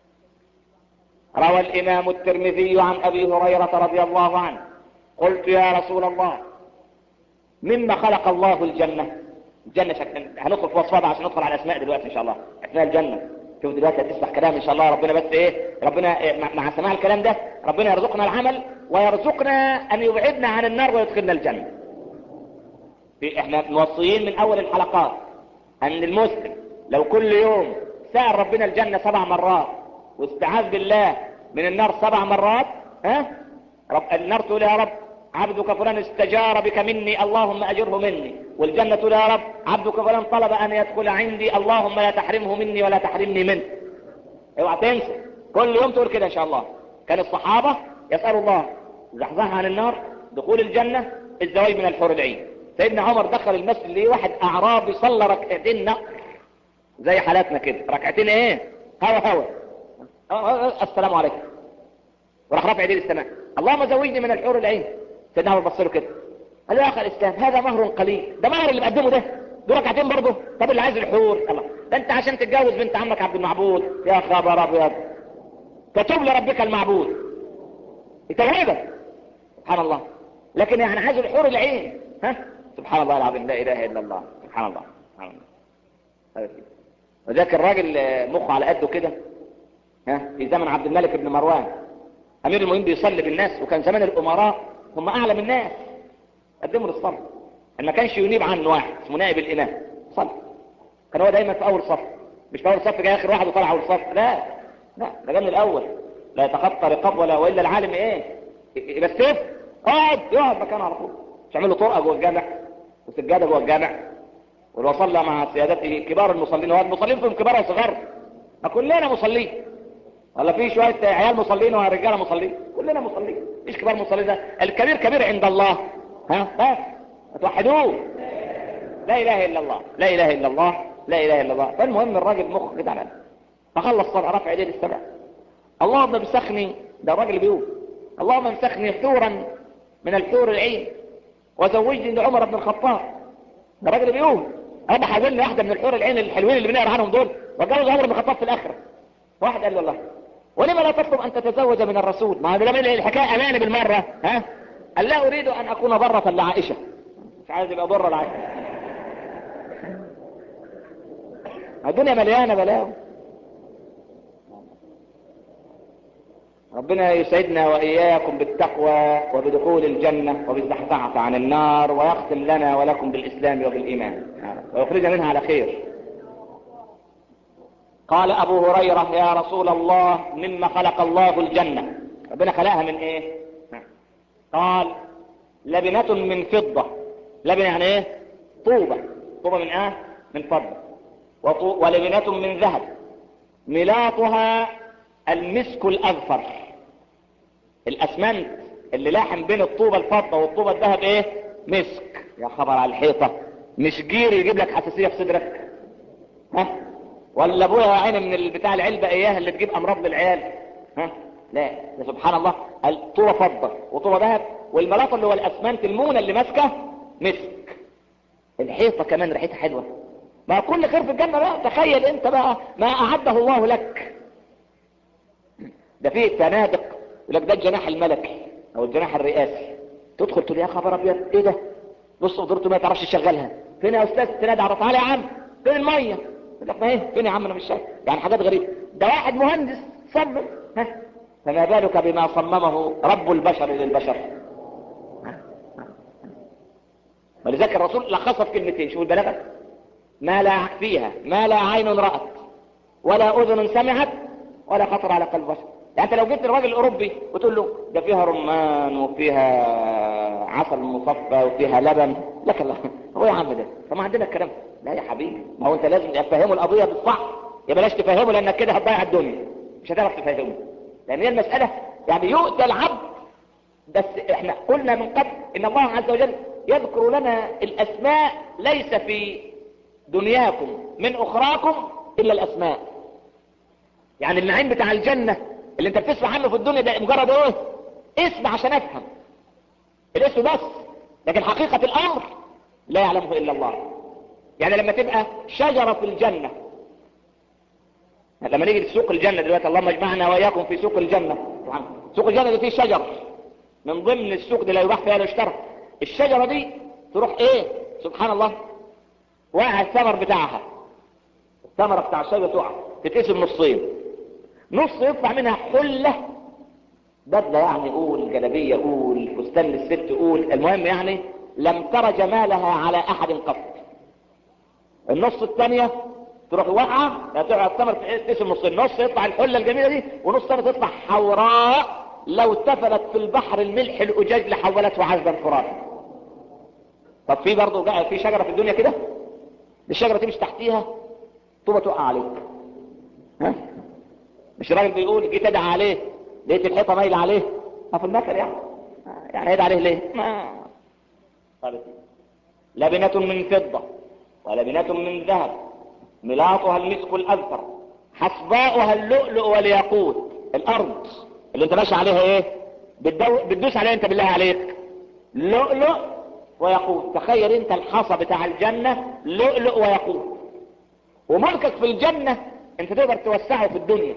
روى الامام الترمذي عن ابي هريرة رضي الله عنه قلت يا رسول الله مما خلق الله الجنة الجنة شكل هندخل في وصفها عشان ندخل على الاسماء دلوقتي ان شاء الله اسماء الجنة شوف دلوقتي هتسمع كلام ان شاء الله ربنا بس ايه ربنا إيه مع- مع سماع الكلام ده ربنا يرزقنا العمل ويرزقنا ان يبعدنا عن النار ويدخلنا الجنة في احنا موصيين من اول الحلقات ان المسلم لو كل يوم سأل ربنا الجنة سبع مرات واستعاذ بالله من النار سبع مرات ها رب النار تقول يا رب عبدك فلان استجار بك مني اللهم اجره مني والجنة تقول يا رب عبدك فلان طلب ان يدخل عندي اللهم لا تحرمه مني ولا تحرمني منه اوعى تنسى كل يوم تقول كده ان شاء الله كان الصحابة يسألوا الله زحزحها عن النار دخول الجنة الزواج من الحور العين سيدنا عمر دخل المسجد ليه واحد اعرابي صلى ركعتين نقر زي حالاتنا كده ركعتين ايه هوا هوا أه، أه، أه، السلام عليكم وراح رافع يديه للسماء اللهم زوجني من الحور العين سيدنا عمر بص له كده قال له يا اخي الاسلام هذا مهر قليل ده مهر اللي مقدمه ده ده ركعتين برضه طب اللي عايز الحور الله ده انت عشان تتجوز بنت عمك عبد المعبود يا خبر ابيض تتوب لربك المعبود يتوهبك سبحان الله لكن يعني عايز الحور العين ها سبحان الله العظيم لا اله الا الله سبحان الله سبحان الله هذا كده. وذاك الراجل آه، مخه على قده كده ها في زمن عبد الملك بن مروان امير المؤمنين بيصلي بالناس وكان زمان الامراء هم اعلم الناس قدموا للصلاه ما كانش ينيب عنه واحد اسمه نائب الامام صلي كان هو دايما في اول صف مش في اول صف جاي اخر واحد وطلع اول صف لا لا ده جاي من الاول لا يتخطى رقاب ولا والا العالم ايه يبقى السيف اقعد يقعد مكانه على طول مش عامل له طرقه جوه الجامع وسجاده جوه الجامع ولو صلى مع سيادته كبار المصلين هو المصلين فيهم كبار وصغار ما كلنا مصلين ولا في شويه عيال مصلين ورجاله مصلين كلنا مصلين مش كبار مصلين ده الكبير كبير عند الله ها بس توحدوه لا اله الا الله لا اله الا الله لا اله الا الله فالمهم الراجل مخه كده على فخلص صلاه رفع يديه للسماء اللهم امسخني ده الراجل اللي بيقول اللهم امسخني حورا من الحور العين وزوجني لعمر بن الخطاب ده الراجل اللي بيقول انا حاولني واحده من الحور العين الحلوين اللي بنقرا عنهم دول واتجوز عمر بن الخطاب في الاخره واحد قال له الله ولما لا تطلب ان تتزوج من الرسول ما ده الحكايه امانه بالمره ها قال لا اريد ان اكون ضره لعائشه مش عايز يبقى ضره لعائشه الدنيا مليانه بلاوي ربنا يسعدنا وإياكم بالتقوى وبدخول الجنة وبالزحزحة عن النار ويختم لنا ولكم بالإسلام وبالإيمان ويخرجنا منها على خير قال أبو هريرة يا رسول الله مما خلق الله الجنة ربنا خلقها من إيه قال لبنة من فضة لبنة يعني إيه طوبة طوبة من إيه من فضة وطو- ولبنة من ذهب ملاطها المسك الأذفر الأسمنت اللي لاحم بين الطوبة الفضة والطوبة الذهب ايه مسك يا خبر على الحيطة مش جير يجيب لك حساسية في صدرك ها ولا ابويا يا عيني من ال- بتاع العلبة اياها اللي تجيب امراض للعيال ها لا ده سبحان الله الطوبة فضة وطوبة ذهب والملاطة اللي هو الاسمنت المونة اللي ماسكة مسك الحيطة كمان ريحتها حلوة ما كل خير في الجنة بقى تخيل انت بقى ما اعده الله لك ده فيه فنادق يقول لك ده الجناح الملكي او الجناح الرئاسي تدخل تقول يا خبر ابيض ايه ده بص قدرته ما تعرفش تشغلها فين يا استاذ تنادي على تعالى يا عم فين الميه يقول لك ما ايه فين يا عم انا مش شايف يعني حاجات غريبه ده واحد مهندس صمم ها فما بالك بما صممه رب البشر للبشر ها؟ ولذلك الرسول لخصها في كلمتين شوف البلاغه ما لا فيها ما لا عين رأت ولا أذن سمعت ولا خطر على قلب بشر يعني انت لو جبت الراجل الاوروبي وتقول له ده فيها رمان وفيها عسل مصفى وفيها لبن لك الله هو يا عم ده فما عندنا الكلام لا يا حبيبي ما هو انت لازم تفهمه القضيه بالصح يا بلاش تفهمه لانك كده هتضيع الدنيا مش هتعرف تفهمه لان هي المسألة يعني يؤتى العبد بس احنا قلنا من قبل ان الله عز وجل يذكر لنا الاسماء ليس في دنياكم من اخراكم الا الاسماء يعني النعيم بتاع الجنة اللي انت بتسمع عنه في الدنيا ده مجرد ايه اسم عشان افهم الاسم بس لكن حقيقة الامر لا يعلمه الا الله يعني لما تبقى شجرة في الجنة لما نيجي لسوق الجنة دلوقتي اللهم اجمعنا واياكم في سوق الجنة سوق الجنة دي فيه شجر من ضمن السوق دي لا يباح فيها الاشترى الشجرة دي تروح ايه سبحان الله واقع الثمر بتاعها الثمرة بتاع الشجرة تقع تتقسم نصين نص يطلع منها حلة بدلة يعني قول جلبية قول فستان للست قول المهم يعني لم تر جمالها على احد قط النص الثانية تروح واقعة تقع الثمر تقسم نصين نص يطلع الحلة الجميلة دي ونص ثاني تطلع حوراء لو تفلت في البحر الملح الأجاج لحولته عذبا فراتا طب في برضه بقى في شجرة في الدنيا كده الشجرة تمشي تحتيها طوبة تقع عليك ها مش الراجل بيقول جيت ادعى عليه لقيت الحيطة مايلة عليه ما في المثل يعني يعني يدعى عليه ليه ما قالت لبنة من فضة ولبنة من ذهب ملاطها المسك الأذفر حصباؤها اللؤلؤ والياقوت الأرض اللي انت ماشي عليها ايه بتدو... بتدوس عليها انت بالله عليك لؤلؤ وياقوت تخيل انت الحصى بتاع الجنة لؤلؤ وياقوت وملكك في الجنة انت تقدر توسعه في الدنيا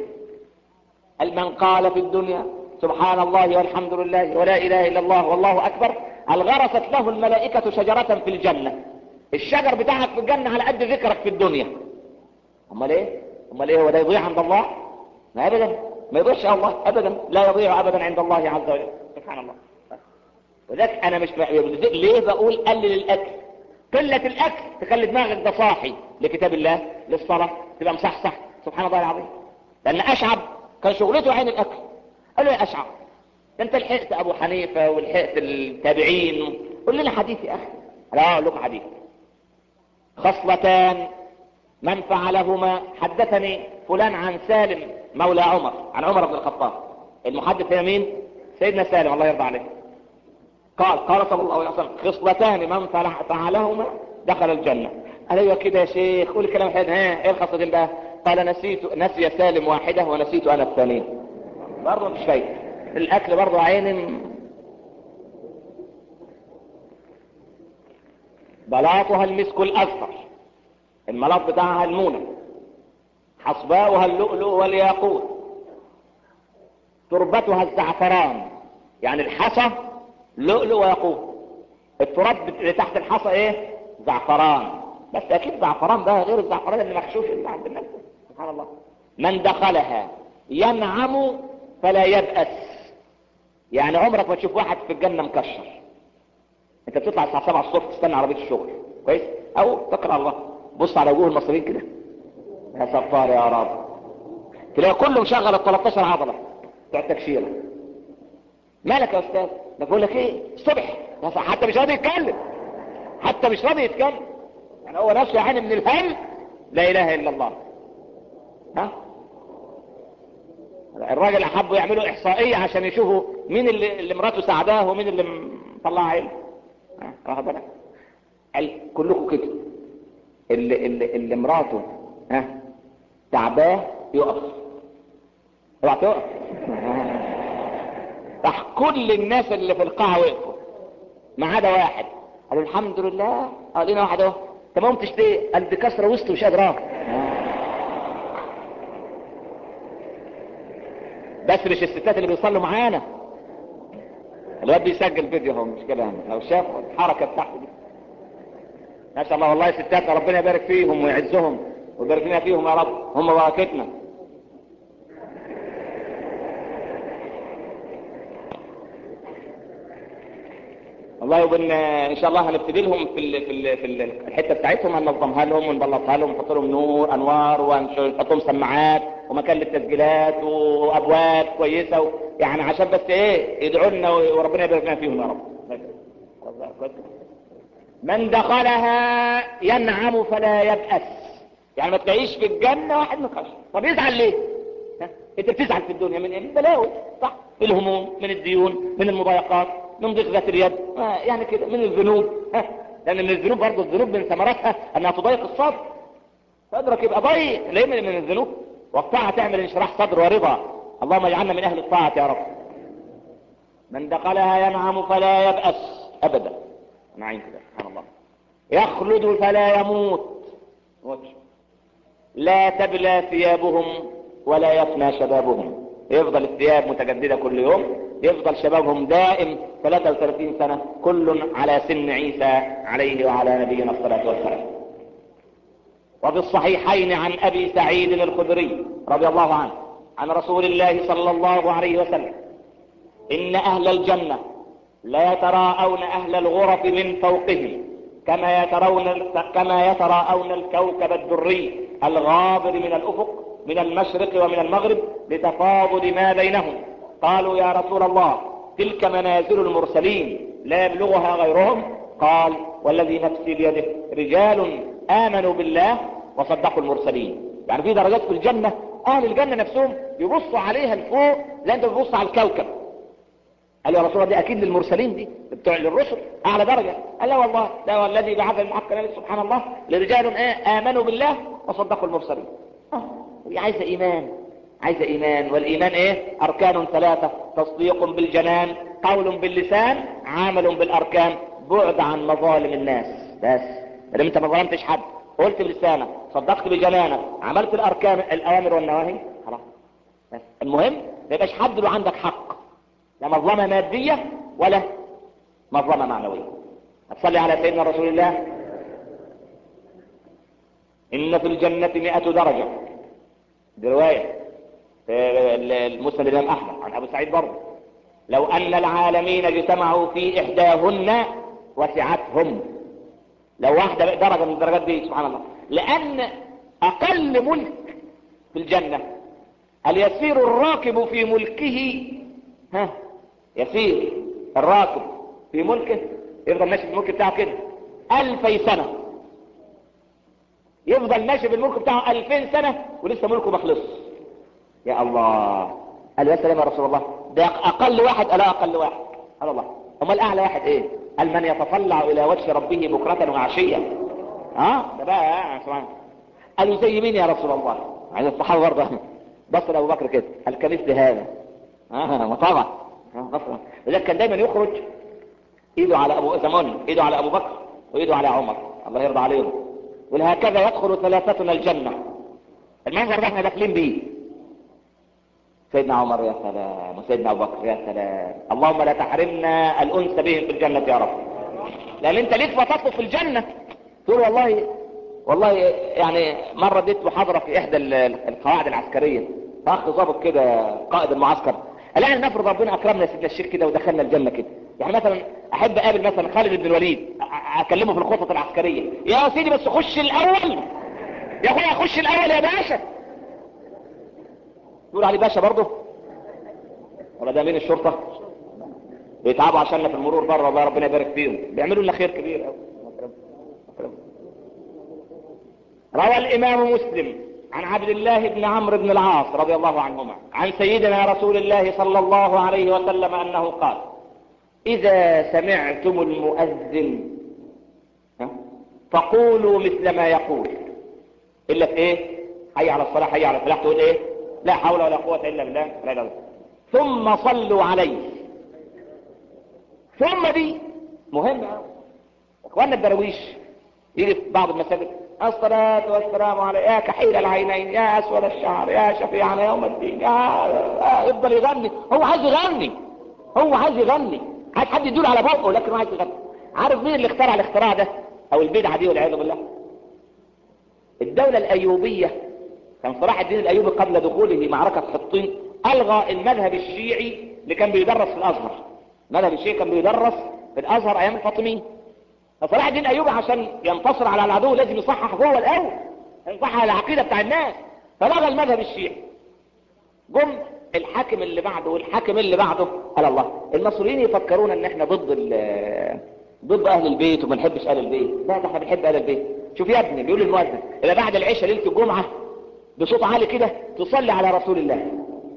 من قال في الدنيا سبحان الله والحمد لله ولا اله الا الله والله اكبر الغرست له الملائكة شجرة في الجنة الشجر بتاعك في الجنة على قد ذكرك في الدنيا امال ايه امال ايه هو ده يضيع عند الله ما ابدا ما يضيعش الله ابدا لا يضيع ابدا عند الله عز وجل سبحان الله وذلك انا مش ليه بقول قلل الاكل قلة الاكل تخلي دماغك ده صاحي لكتاب الله للصلاة تبقى مصحصح سبحان الله العظيم لان اشعب كان شغلته عين الاكل قال له يا اشعب انت لحقت ابو حنيفة ولحقت التابعين قول لنا حديث يا اخي لا اقول لكم حديث خصلتان من فعلهما حدثني فلان عن سالم مولى عمر عن عمر بن الخطاب المحدث هي مين سيدنا سالم الله يرضى عليه قال قال صلى الله عليه وسلم خصلتان من فعلهما دخل الجنة قال ايوه كده يا شيخ قول الكلام حد ها ايه الخصلتين بقى قال نسيت نسي سالم واحدة ونسيت انا الثانية برضه مش فايدة الاكل برضه عين بلاطها المسك الاصفر الملاط بتاعها المونة حصباؤها اللؤلؤ والياقوت تربتها الزعفران يعني الحصى لؤلؤ وياقوت التراب اللي تحت الحصى ايه زعفران بس اكيد زعفران ده غير الزعفران اللي مخشوش اللي عند الناس سبحان الله من دخلها ينعم فلا يبأس يعني عمرك ما تشوف واحد في الجنة مكشر انت بتطلع الساعة 7 الصبح تستنى عربية الشغل كويس او تقرأ الله بص على وجوه المصريين كده يا صفار يا رب تلاقي كله مشغل ال 13 عضلة بتوع التكشيرة مالك يا استاذ ده بقول لك ايه الصبح حتى مش راضي يتكلم حتى مش راضي يتكلم يعني هو نفسه يعاني من الهم لا اله الا الله ها الراجل احبوا يعملوا احصائية عشان يشوفوا مين اللي, اللي مراته ساعداه ومين اللي مطلع عينه واخد بالك كلكم كده اللي, اللي, اللي مراته ها تعباه يقف اوعى تقف راح كل الناس اللي في القاعة وقفوا ما عدا واحد قالوا الحمد لله قال لنا واحد اهو انت ما قمتش ليه قال دي كسره وسط مش قادر اقف بس مش الستات اللي بيصلوا معانا الواد بيسجل فيديو اهو مش كده لو شاف الحركه بتاعته دي ما شاء الله والله ستات ربنا يبارك فيهم ويعزهم ويبارك لنا فيهم يا رب هم بركتنا والله يبقى ان شاء الله هنبتدي لهم في ال في ال في ال الحته بتاعتهم هننظمها لهم ونبلطها لهم ونحط لهم نور انوار ونحط لهم سماعات ومكان للتسجيلات وابواب كويسه و... يعني عشان بس ايه يدعوا لنا وربنا يبارك لنا فيهم يا رب من دخلها ينعم فلا يبأس يعني ما تلاقيش في الجنة واحد مكشر طب يزعل ليه انت بتزعل في الدنيا من ايه من البلاوي صح من الهموم من الديون من المضايقات من ضيق ذات اليد آه يعني كده من الذنوب ها لان من الذنوب برضه الذنوب من ثمراتها انها تضيق الصدر صدرك يبقى ضيق ليه من من الذنوب والطاعه تعمل انشراح صدر ورضا اللهم اجعلنا من اهل الطاعه يا رب من دخلها ينعم فلا يبأس ابدا نعيم كده سبحان الله يخلد فلا يموت موتش. لا تبلى ثيابهم ولا يفنى شبابهم يفضل الثياب متجددة كل يوم يفضل شبابهم دائم 33 سنة كل على سن عيسى عليه وعلى نبينا الصلاة والسلام وفي الصحيحين عن أبي سعيد الخدري رضي الله عنه عن رسول الله صلى الله عليه وسلم إن أهل الجنة لا يتراءون أهل الغرف من فوقهم كما يترون كما يتراءون الكوكب الدري الغابر من الأفق من المشرق ومن المغرب لتفاضل ما بينهم قالوا يا رسول الله تلك منازل المرسلين لا يبلغها غيرهم قال والذي نفسي بيده رجال آمنوا بالله وصدقوا المرسلين يعني في درجات في الجنة أهل الجنة نفسهم يبصوا عليها لفوق زي أنت بتبص على الكوكب قال يا رسول الله دي اكيد للمرسلين دي بتوع للرسل اعلى درجة قال لا والله ده هو الذي بعث المحق نبي سبحان الله لرجال ايه امنوا بالله وصدقوا المرسلين آه. هي عايزة ايمان عايزة ايمان والايمان ايه اركان ثلاثة تصديق بالجنان قول باللسان عمل بالاركان بعد عن مظالم الناس بس لما انت ما ظلمتش حد قلت بلسانك صدقت بجنانك عملت الاركان الاوامر والنواهي خلاص بس المهم ما يبقاش حد له عندك حق لا مظلمة مادية ولا مظلمة معنوية هتصلي على سيدنا رسول الله إن في الجنة مئة درجة دي رواية في المسند الإمام أحمد عن أبو سعيد برضه لو أن العالمين اجتمعوا في إحداهن وسعتهم لو واحدة درجة من الدرجات دي سبحان الله لأن أقل ملك في الجنة هل يسير الراكب في ملكه ها يسير الراكب في ملكه يفضل ماشي في الملك بتاعه كده ألفي سنة يفضل ماشي في الملك بتاعه ألفين سنة ولسه ملكه ما خلص يا الله قال يا سلام يا رسول الله ده أقل واحد ألا أقل واحد قال الله أمال أعلى واحد إيه قال من يتطلع إلى وجه ربه بكرة وعشية ها ده بقى سبحان قالوا زي مين يا رسول الله عايز الصحابة برضه بصر أبو بكر كده قال كمثل هذا اه ما طبعا اه لذلك كان دايما يخرج ايده على ابو زمان ايده على ابو بكر وايده على عمر الله يرضى عليهم ولهكذا يدخل ثلاثتنا الجنة المنظر ده احنا داخلين بيه سيدنا عمر يا سلام وسيدنا ابو بكر يا سلام اللهم لا تحرمنا الانس بهم في الجنة يا رب لان انت ليك فتطلب في الجنة تقول والله والله يعني مرة اديت محاضرة في احدى القواعد العسكرية اخ ضابط كده قائد المعسكر الان نفرض ربنا اكرمنا سيدنا الشيخ كده ودخلنا الجنة كده يعني مثلا احب اقابل مثلا خالد بن الوليد اكلمه في الخطط العسكرية يا سيدي بس خش الاول يا اخويا خش الاول يا باشا تقول علي باشا برضه ولا ده مين الشرطة بيتعبوا عشاننا في المرور بره الله ربنا يبارك فيهم بيعملوا لنا خير كبير قوي روى الامام مسلم عن عبد الله بن عمرو بن العاص رضي الله عنهما عن سيدنا رسول الله صلى الله عليه وسلم انه قال اذا سمعتم المؤذن فقولوا مثل ما يقول الا في ايه حي على الصلاة حي على الفلاح تقول ايه لا حول ولا قوة الا بالله لا لا ثم صلوا عليه ثم دي مهمة اخواننا الدرويش يجي في بعض المساجد الصلاة والسلام على يا كحيل العينين يا أسود الشعر يا شفيعنا يوم الدين يا يفضل يغني هو عايز يغني هو عايز يغني عايز حد يدول على بوقه لكن هو عايز يغني عارف مين اللي اخترع الاختراع ده او البدعة دي والعياذ بالله الدولة الأيوبية كان صلاح الدين الأيوبي قبل دخوله معركة حطين ألغى المذهب الشيعي اللي كان بيدرس في الأزهر المذهب الشيعي كان بيدرس في الأزهر أيام الفاطميين فصلاح الدين الايوبي عشان ينتصر على العدو لازم يصحح جوه الاول يصحح العقيده بتاع الناس فلغى المذهب الشيعي جم الحاكم اللي بعده والحاكم اللي بعده قال الله المصريين يفكرون ان احنا ضد ضد اهل البيت وما نحبش اهل البيت لا ده احنا بنحب اهل البيت شوف يا ابني بيقول المؤذن اذا بعد العشاء ليله الجمعه بصوت عالي كده تصلي على رسول الله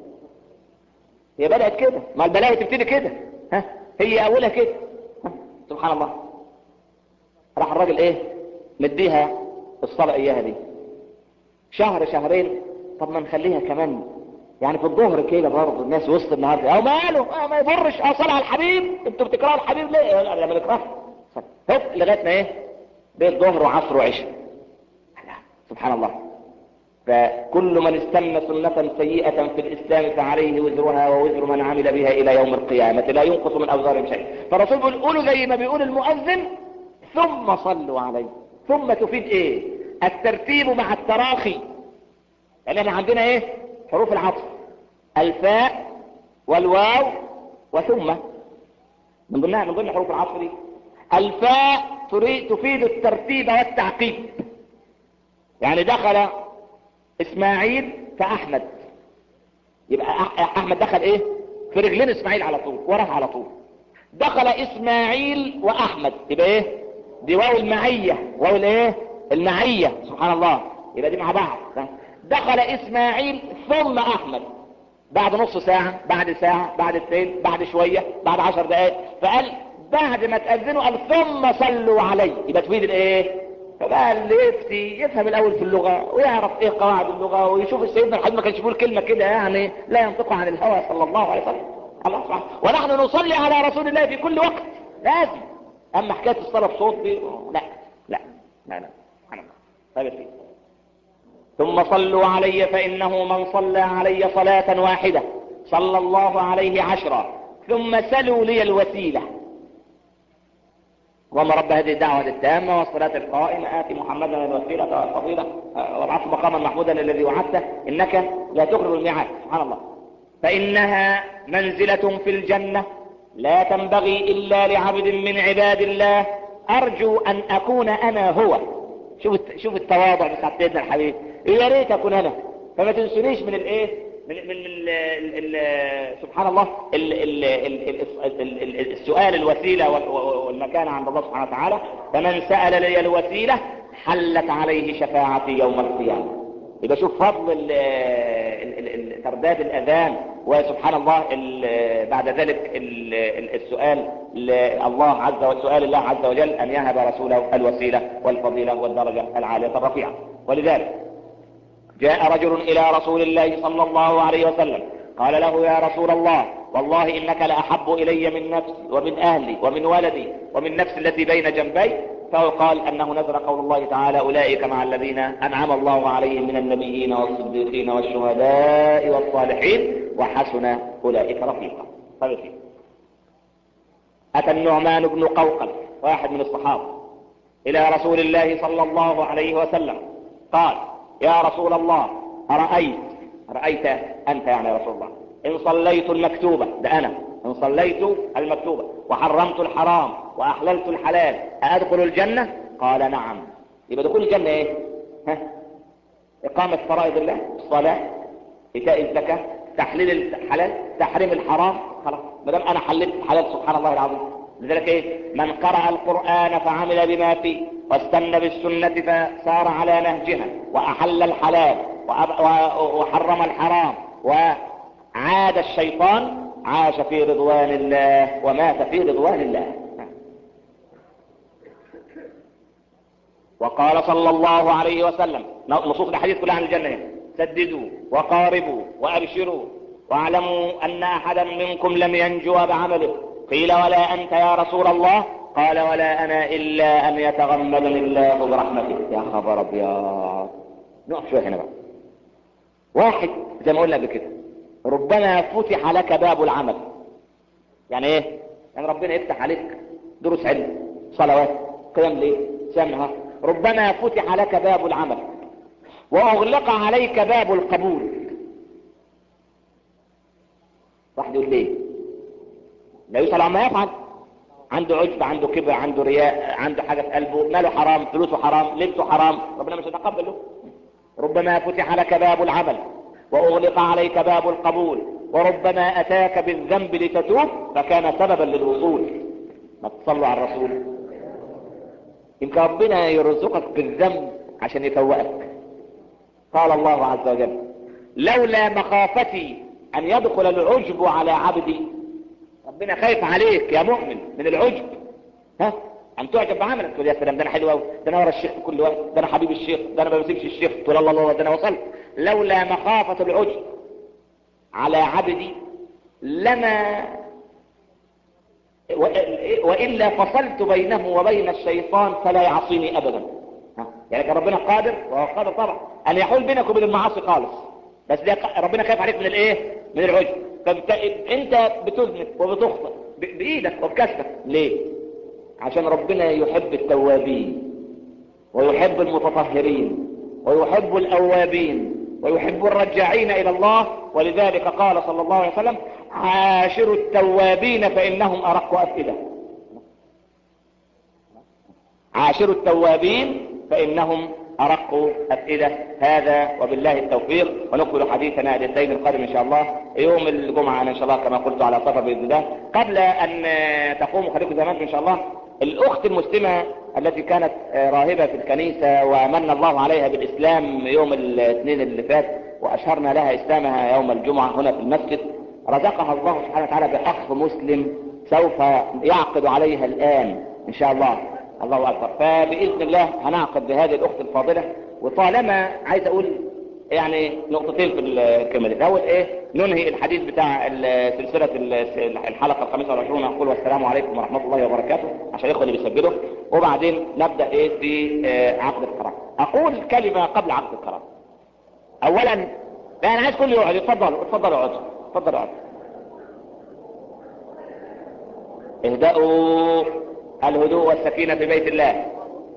هي بدأت كده ما البلاوي تبتدي كده ها هي اولها كده ها؟ سبحان الله راح الراجل ايه مديها الصلاة اياها دي شهر شهرين طب ما نخليها كمان يعني في الظهر كده برضه الناس وسط النهار او ماله اه ما يضرش اه صلى على الحبيب انتوا بتكرهوا الحبيب ليه لما نكره هوب لغايه ما ايه بيت ظهر وعصر وعشاء سبحان الله فكل من استنى سنة سيئة في الإسلام فعليه وزرها ووزر من عمل بها إلى يوم القيامة لا ينقص من أوزارهم شيء فالرسول بيقول قولوا زي ما بيقول المؤذن ثم صلوا عليه ثم تفيد إيه الترتيب مع التراخي يعني احنا عندنا إيه حروف العطف الفاء والواو وثم من ضمنها من ضمن حروف العطف دي الفاء تفيد الترتيب والتعقيب يعني دخل اسماعيل فاحمد يبقى احمد دخل ايه في رجلين اسماعيل على طول وراه على طول دخل اسماعيل واحمد يبقى ايه دي واو المعية واو الايه المعية سبحان الله يبقى دي مع بعض دخل اسماعيل ثم احمد بعد نص ساعة بعد ساعة بعد اثنين بعد شوية بعد عشر دقائق فقال بعد ما تأذنوا قال ثم صلوا علي يبقى تفيد الايه فبقى اللي يفتي يفهم الاول في اللغة ويعرف ايه قواعد اللغة ويشوف سيدنا الحبيب ما كانش بيقول كلمة كده يعني لا ينطق عن الهوى صلى الله عليه وسلم الله سبحانه ونحن نصلي على رسول الله في كل وقت لازم اما حكاية الصلاة بصوت دي لا لا لا لا سبحان الله طيب ثم صلوا علي فإنه من صلى علي صلاة واحدة صلى الله عليه عشرا ثم سلوا لي الوسيلة اللهم رب هذه الدعوة التامة والصلاة القائمة آتي محمدا الوسيلة والفضيلة والعصر مقاما محمودا الذي وعدته إنك لا تخرج الميعاد سبحان الله فإنها منزلة في الجنة لا تنبغي إلا لعبد من عباد الله أرجو أن أكون أنا هو شوف شوف التواضع بتاع سيدنا الحبيب يا ريت أكون أنا فما تنسونيش من الإيه من من ال ال سبحان الله ال ال ال ال السؤال الوسيلة والمكانة عند الله سبحانه وتعالى فمن سأل لي الوسيلة حلت عليه شفاعتي يوم القيامة يبقى شوف فضل ترداد الأذان وسبحان الله بعد ذلك السؤال الله عز وجل سؤال الله عز وجل أن يهب رسوله الوسيلة والفضيلة والدرجة العالية الرفيعة ولذلك جاء رجل إلى رسول الله صلى الله عليه وسلم قال له يا رسول الله والله إنك لأحب إلي من نفسي ومن أهلي ومن ولدي ومن نفسي التي بين جنبي فقال أنه نزل قول الله تعالى أولئك مع الذين أنعم الله عليهم من النبيين والصديقين والشهداء والصالحين وحسن أولئك رفيقا طيب أتى النعمان بن قوقل واحد من الصحابة إلى رسول الله صلى الله عليه وسلم قال يا رسول الله أرأيت رأيت أنت يعني يا رسول الله إن صليت المكتوبة ده أنا إن صليت المكتوبة وحرمت الحرام وأحللت الحلال أدخل الجنة قال نعم يبقى دخول الجنة إيه ها؟ إقامة فرائض الله الصلاة إيتاء الزكاة تحليل الحلال تحريم الحرام خلاص ما دام أنا حللت الحلال سبحان الله العظيم لذلك إيه من قرأ القرآن فعمل بما فيه واستنى بالسنة فسار على نهجها وأحل الحلال وحرم الحرام وعاد الشيطان عاش في رضوان الله ومات في رضوان الله وقال صلى الله عليه وسلم نصوص الحديث كلها عن الجنة سددوا وقاربوا وأبشروا واعلموا أن أحدا منكم لم ينجو بعمله قيل ولا أنت يا رسول الله قال ولا أنا إلا أن يتغمدني الله برحمته يا خبر أبيض نقف شوية هنا بقى واحد زي ما قلنا قبل كده ربما فتح لك باب العمل يعني ايه يعني ربنا يفتح عليك دروس علم صلوات قيام ليل سمها ربما فتح لك باب العمل واغلق عليك باب القبول واحد يقول ليه لا يسأل عما يفعل عنده عجب عنده كبر عنده رياء عنده حاجة في قلبه ماله حرام فلوسه حرام لبسه حرام ربنا مش يتقبله ربما فتح لك باب العمل وأغلق عليك باب القبول وربما أتاك بالذنب لتتوب فكان سببا للوصول ما تصلوا على الرسول يمكن ربنا يرزقك بالذنب عشان يفوقك قال الله عز وجل لولا مخافتي ان يدخل العجب على عبدي ربنا خايف عليك يا مؤمن من العجب ها ان تعجب بعملك تقول يا سلام ده انا حلو قوي ده انا ورا الشيخ في كل وقت ده انا حبيب الشيخ ده انا ما بسيبش الشيخ تقول الله الله ده انا وصلت لولا مخافة العجب على عبدي لما وإلا فصلت بينه وبين الشيطان فلا يعصيني أبدا ها؟ يعني كان ربنا قادر وهو قادر طبعا أن يحول بينك وبين المعاصي خالص بس ده ربنا خايف عليك من الايه من العجب فانت انت بتذنب وبتخطئ ب- بايدك وبكسبك ليه عشان ربنا يحب التوابين ويحب المتطهرين ويحب الأوابين ويحب الرجاعين إلى الله ولذلك قال صلى الله عليه وسلم عاشروا التوابين فإنهم أرق أفئدة عاشروا التوابين فإنهم أرق أفئدة هذا وبالله التوفيق ونكمل حديثنا الاثنين القادم إن شاء الله يوم الجمعة إن شاء الله كما قلت على سفر بإذن الله قبل أن تقوم خليكم زمان إن شاء الله الأخت المسلمة التي كانت راهبة في الكنيسة ومن الله عليها بالإسلام يوم الاثنين اللي فات وأشهرنا لها إسلامها يوم الجمعة هنا في المسجد رزقها الله سبحانه وتعالى بأخ مسلم سوف يعقد عليها الآن إن شاء الله الله أكبر فبإذن الله هنعقد بهذه الأخت الفاضلة وطالما عايز أقول يعني نقطتين في الكلمة دي الأول إيه ننهي الحديث بتاع ال- سلسلة ال- الحلقة الخامسة والعشرون أقول والسلام عليكم ورحمة الله وبركاته عشان الإخوة اللي بيسجلوا وبعدين نبدأ إيه في آه، عقد القرار أقول كلمة قبل عقد القرار أولا لا أنا عايز كل يقعد اتفضلوا اتفضلوا اقعدوا اتفضلوا اقعدوا اهدأوا الهدوء والسكينة في بيت الله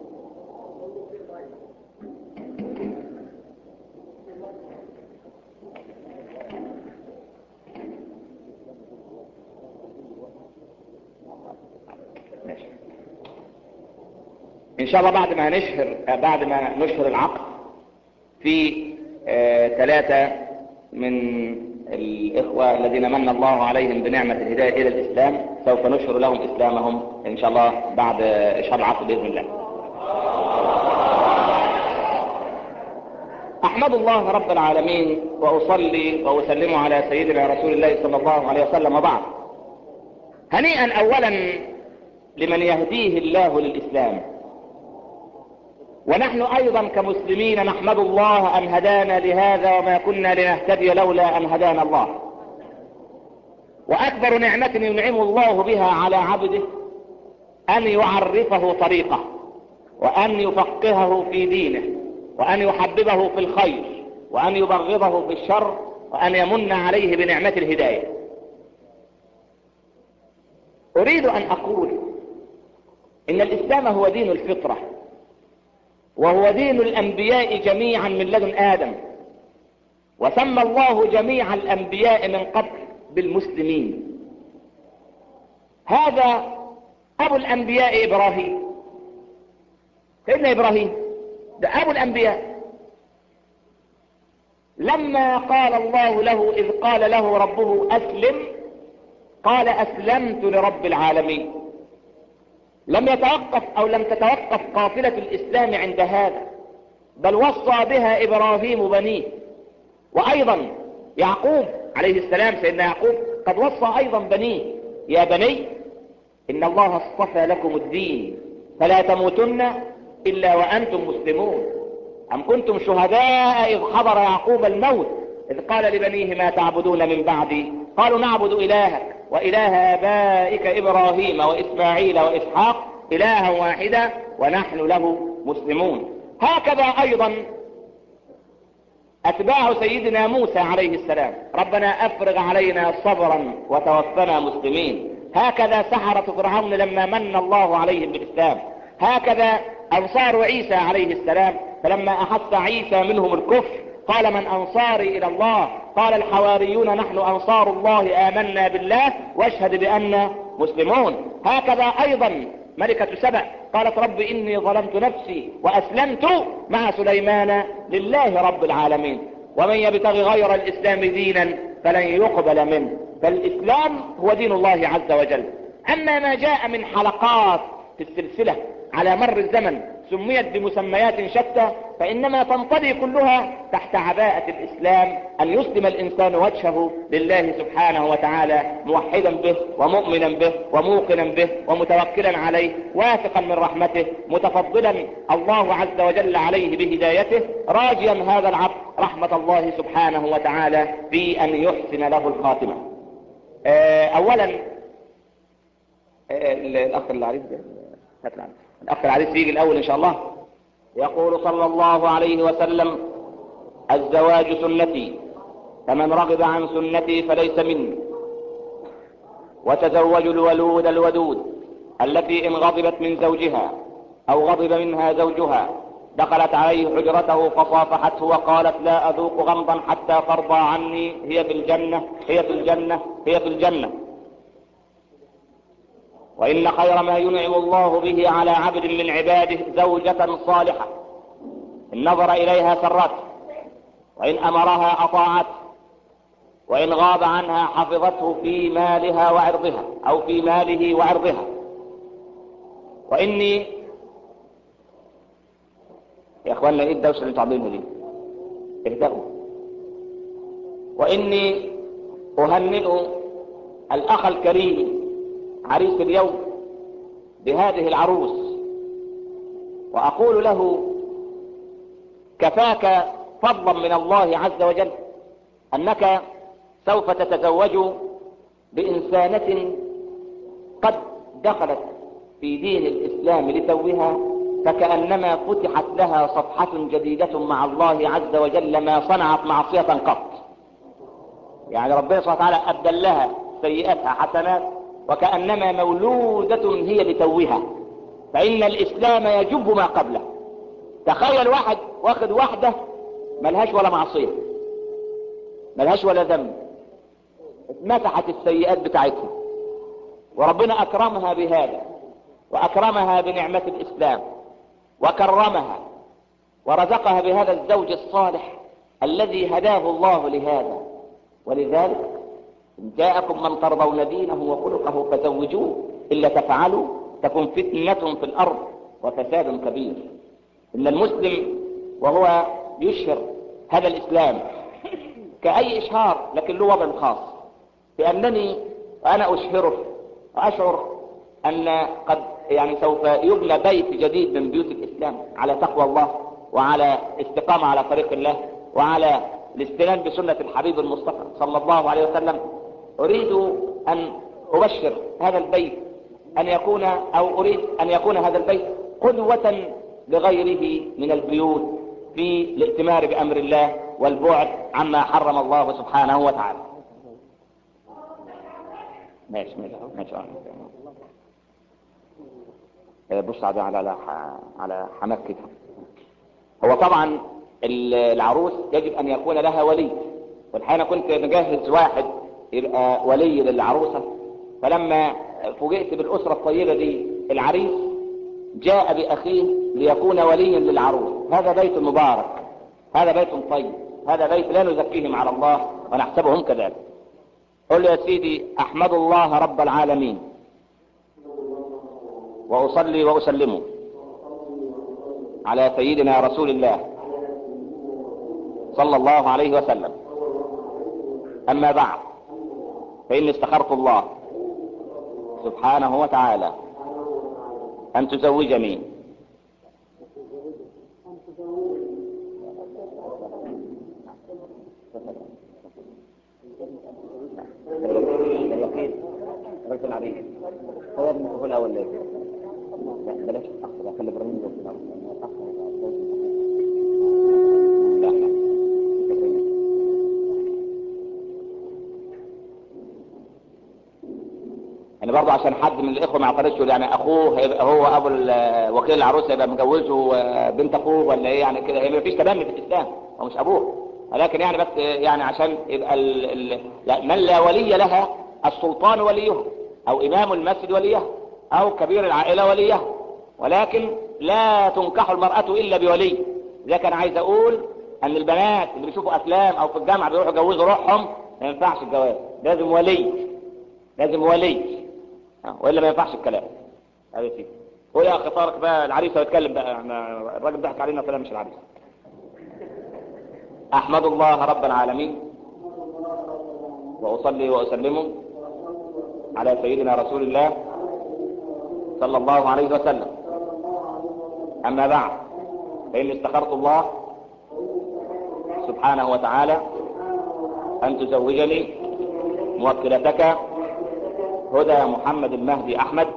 ماشي. ان شاء الله بعد ما نشهر آه، بعد ما نشهر العقد في آه، ثلاثة من الإخوة الذين من الله عليهم بنعمة الهداية إلى الإسلام سوف نشهر لهم إسلامهم إن شاء الله بعد إشهار العقد بإذن الله أحمد الله رب العالمين وأصلي وأسلم على سيدنا رسول الله صلى الله عليه وسلم وبعد هنيئا أولا لمن يهديه الله للإسلام ونحن ايضا كمسلمين نحمد الله ان هدانا لهذا وما كنا لنهتدي لولا ان هدانا الله واكبر نعمة ينعم الله بها على عبده ان يعرفه طريقه وان يفقهه في دينه وان يحببه في الخير وان يبغضه في الشر وان يمن عليه بنعمة الهداية اريد ان اقول ان الاسلام هو دين الفطره وهو دين الأنبياء جميعا من لدن آدم وسمى الله جميع الأنبياء من قبل بالمسلمين هذا أبو الأنبياء إبراهيم سيدنا إبراهيم ده أبو الأنبياء لما قال الله له إذ قال له ربه أسلم قال أسلمت لرب العالمين لم يتوقف او لم تتوقف قافلة الاسلام عند هذا بل وصى بها ابراهيم بنيه وايضا يعقوب عليه السلام سيدنا يعقوب قد وصى ايضا بنيه يا بني ان الله اصطفى لكم الدين فلا تموتن الا وانتم مسلمون ام كنتم شهداء اذ حضر يعقوب الموت اذ قال لبنيه ما تعبدون من بعدي قالوا نعبد الهك وإله آبائك إبراهيم وإسماعيل وإسحاق إلها واحدا ونحن له مسلمون هكذا أيضا أتباع سيدنا موسى عليه السلام ربنا أفرغ علينا صبرا وتوفنا مسلمين هكذا سحرة فرعون لما من الله عليهم بالإسلام هكذا أنصار عيسى عليه السلام فلما أحس عيسى منهم الكفر قال من أنصاري إلى الله قال الحواريون نحن أنصار الله آمنا بالله واشهد بأننا مسلمون هكذا أيضا ملكة سبع قالت رب إني ظلمت نفسي وأسلمت مع سليمان لله رب العالمين ومن يبتغي غير الإسلام دينا فلن يقبل منه فالإسلام هو دين الله عز وجل أما ما جاء من حلقات في السلسلة على مر الزمن سميت بمسميات شتى فإنما تنطلي كلها تحت عباءة الإسلام أن يسلم الإنسان وجهه لله سبحانه وتعالى موحدا به ومؤمنا به وموقنا به ومتوكلا عليه واثقا من رحمته متفضلا الله عز وجل عليه بهدايته راجيا هذا العبد رحمة الله سبحانه وتعالى في أن يحسن له الخاتمة أولا الأخ العريس ده هات العريس الأخ العريس يجي الأول إن شاء الله يقول صلى الله عليه وسلم الزواج سنتي فمن رغب عن سنتي فليس مني وتزوجوا الولود الودود التي إن غضبت من زوجها أو غضب منها زوجها دخلت عليه حجرته فصافحته وقالت لا أذوق غمضا حتى ترضى عني هي في الجنة هي في الجنة هي في الجنة وإن خير ما ينعم الله به على عبد من عباده زوجة صالحة إن نظر إليها سرته وإن أمرها أطاعته وإن غاب عنها حفظته في مالها وعرضها أو في ماله وعرضها وإني يا إخواننا إيه الدوشة اللي انتوا عاملينها دي؟ اهدأوا وإني أهنئ الأخ الكريم عريس اليوم بهذه العروس وأقول له كفاك فضلا من الله عز وجل أنك سوف تتزوج بإنسانة قد دخلت في دين الإسلام لتوها فكأنما فتحت لها صفحة جديدة مع الله عز وجل ما صنعت معصية قط يعني ربنا سبحانه وتعالى أبدل لها سيئاتها حسنات وكأنما مولودة هي لتوها فإن الإسلام يجب ما قبله تخيل واحد واخد واحدة ملهاش ولا معصية ملهاش ولا ذنب اتمسحت السيئات بتاعتها وربنا أكرمها بهذا وأكرمها بنعمة الإسلام وكرمها ورزقها بهذا الزوج الصالح الذي هداه الله لهذا ولذلك إن جاءكم من ترضون دينه وخلقه فزوجوه إلا تفعلوا تكن فتنة في الأرض وفساد كبير إن المسلم وهو يشهر هذا الإسلام كأي إشهار لكن له وضع خاص بأنني وأنا أشهره وأشعر أن قد يعني سوف يبنى بيت جديد من بيوت الإسلام على تقوى الله وعلى استقامة على طريق الله وعلى الاستنان بسنة الحبيب المصطفى صلى الله عليه وسلم أريد أن أبشر هذا البيت أن يكون أو أريد أن يكون هذا البيت قدوة لغيره من البيوت في الائتمار بأمر الله والبعد عما حرم الله سبحانه وتعالى ماشي ماشي ماشي بص على على على حماك كده هو طبعا العروس يجب ان يكون لها ولي والحقيقه انا كنت مجهز واحد يبقى ولي للعروسه فلما فوجئت بالاسره الطيبه دي العريس جاء باخيه ليكون وليا للعروس هذا بيت مبارك هذا بيت طيب هذا بيت لا نزكيهم على الله ونحسبهم كذلك قل يا سيدي احمد الله رب العالمين واصلي واسلم على سيدنا رسول الله صلى الله عليه وسلم اما بعد فاني استخرت الله سبحانه وتعالى ان تزوجني الوكيل الرجل عليه هو هو الاول ليه لا بلاش الاخ ده خلي ابراهيم يقول الاول لان الاخ لا لا يعني برضه عشان حد من الاخوه ما يعترضش يقول يعني اخوه هيبقى هو ابو وكيل العروسه يبقى مجوزه بنت اخوه ولا ايه يعني كده هي ما فيش تبني في الاسلام هو مش ابوه ولكن يعني بس يعني عشان يبقى ال ال لا من لا ولي لها السلطان وليه او امام المسجد وليه او كبير العائله وليه ولكن لا تنكح المراه الا بولي اذا كان عايز اقول ان البنات اللي بيشوفوا افلام او في الجامعه بيروحوا يجوزوا روحهم ما ينفعش الجواز لازم ولي لازم ولي والا ما ينفعش الكلام هذا فيه هو يا اخي طارق بقى العريس هيتكلم بقى احنا الراجل ضحك علينا طلع مش العريس احمد الله رب العالمين واصلي واسلم على سيدنا رسول الله صلى الله عليه وسلم اما بعد فاني استخرت الله سبحانه وتعالى ان تزوجني موكلتك هدى محمد المهدي احمد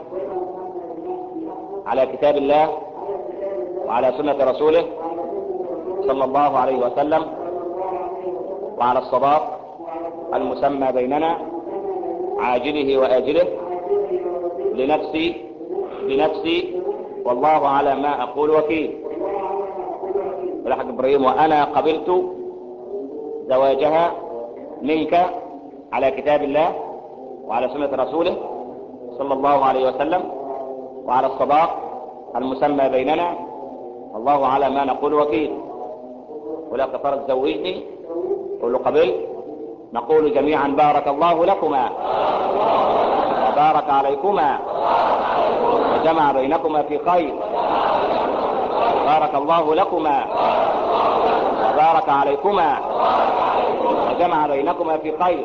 على كتاب الله وعلى سنة رسوله صلى الله عليه وسلم وعلى الصداق المسمى بيننا عاجله وآجله لنفسي لنفسي والله على ما أقول وكيل الحاج إبراهيم وأنا قبلت زواجها منك على كتاب الله وعلى سنة رسوله صلى الله عليه وسلم وعلى الصداق المسمى بيننا الله على ما نقول وكيل ولا كفر تزوجني قل له قبلت نقول جميعا بارك الله لكما وبارك عليكما وجمع بينكما في خير بارك الله لكما وبارك عليكما وجمع بينكما في خير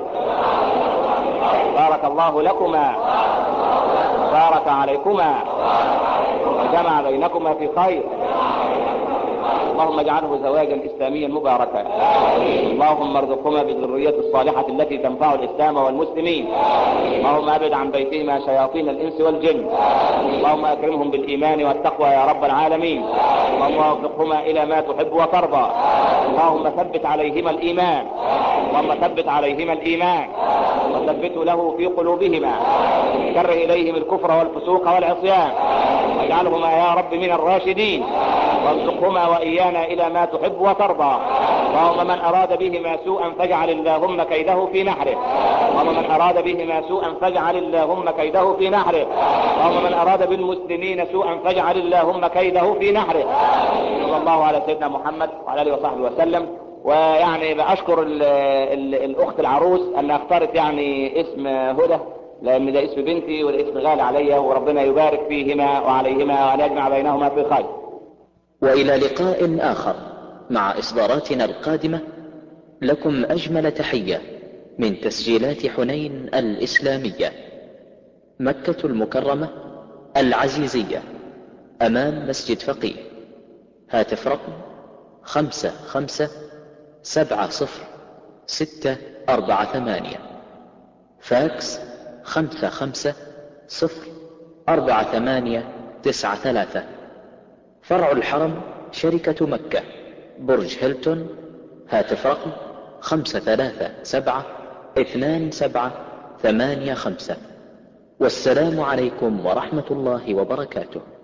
بارك الله لكما بارك عليكما وجمع بينكما في خير اللهم اجعله زواجا اسلاميا مباركا اللهم ارزقهما بالذرية الصالحة التي تنفع الاسلام والمسلمين اللهم ابعد عن بيتهما شياطين الانس والجن اللهم اكرمهم بالايمان والتقوى يا رب العالمين اللهم وفقهما الى ما تحب وترضى اللهم ثبت عليهما الايمان اللهم ثبت عليهما الايمان وثبته له في قلوبهما كره اليهم الكفر والفسوق والعصيان واجعلهما يا رب من الراشدين وارزقهما وايانا الى ما تحب وترضى اللهم من اراد بهما سوءا فاجعل اللهم كيده في نحره اللهم من اراد بهما سوءا فاجعل اللهم كيده في نحره اللهم من اراد بالمسلمين سوءا فاجعل اللهم كيده في نحره صلى الله على سيدنا محمد وعلى اله وصحبه وسلم ويعني بأشكر ال ال الأخت العروس أن اختارت يعني اسم هدى لأن ده اسم بنتي والاسم غالي عليا وربنا يبارك فيهما وعليهما وأن يجمع بينهما في خير وإلى لقاء آخر مع إصداراتنا القادمة لكم أجمل تحية من تسجيلات حنين الإسلامية مكة المكرمة العزيزية أمام مسجد فقيه هاتف رقم خمسة خمسة سبعة صفر ستة أربعة ثمانية فاكس خمسة خمسة صفر أربعة ثمانية تسعة ثلاثة فرع الحرم شركة مكة برج هيلتون هاتف رقم خمسة ثلاثة سبعة اثنان سبعة ثمانية خمسة والسلام عليكم ورحمة الله وبركاته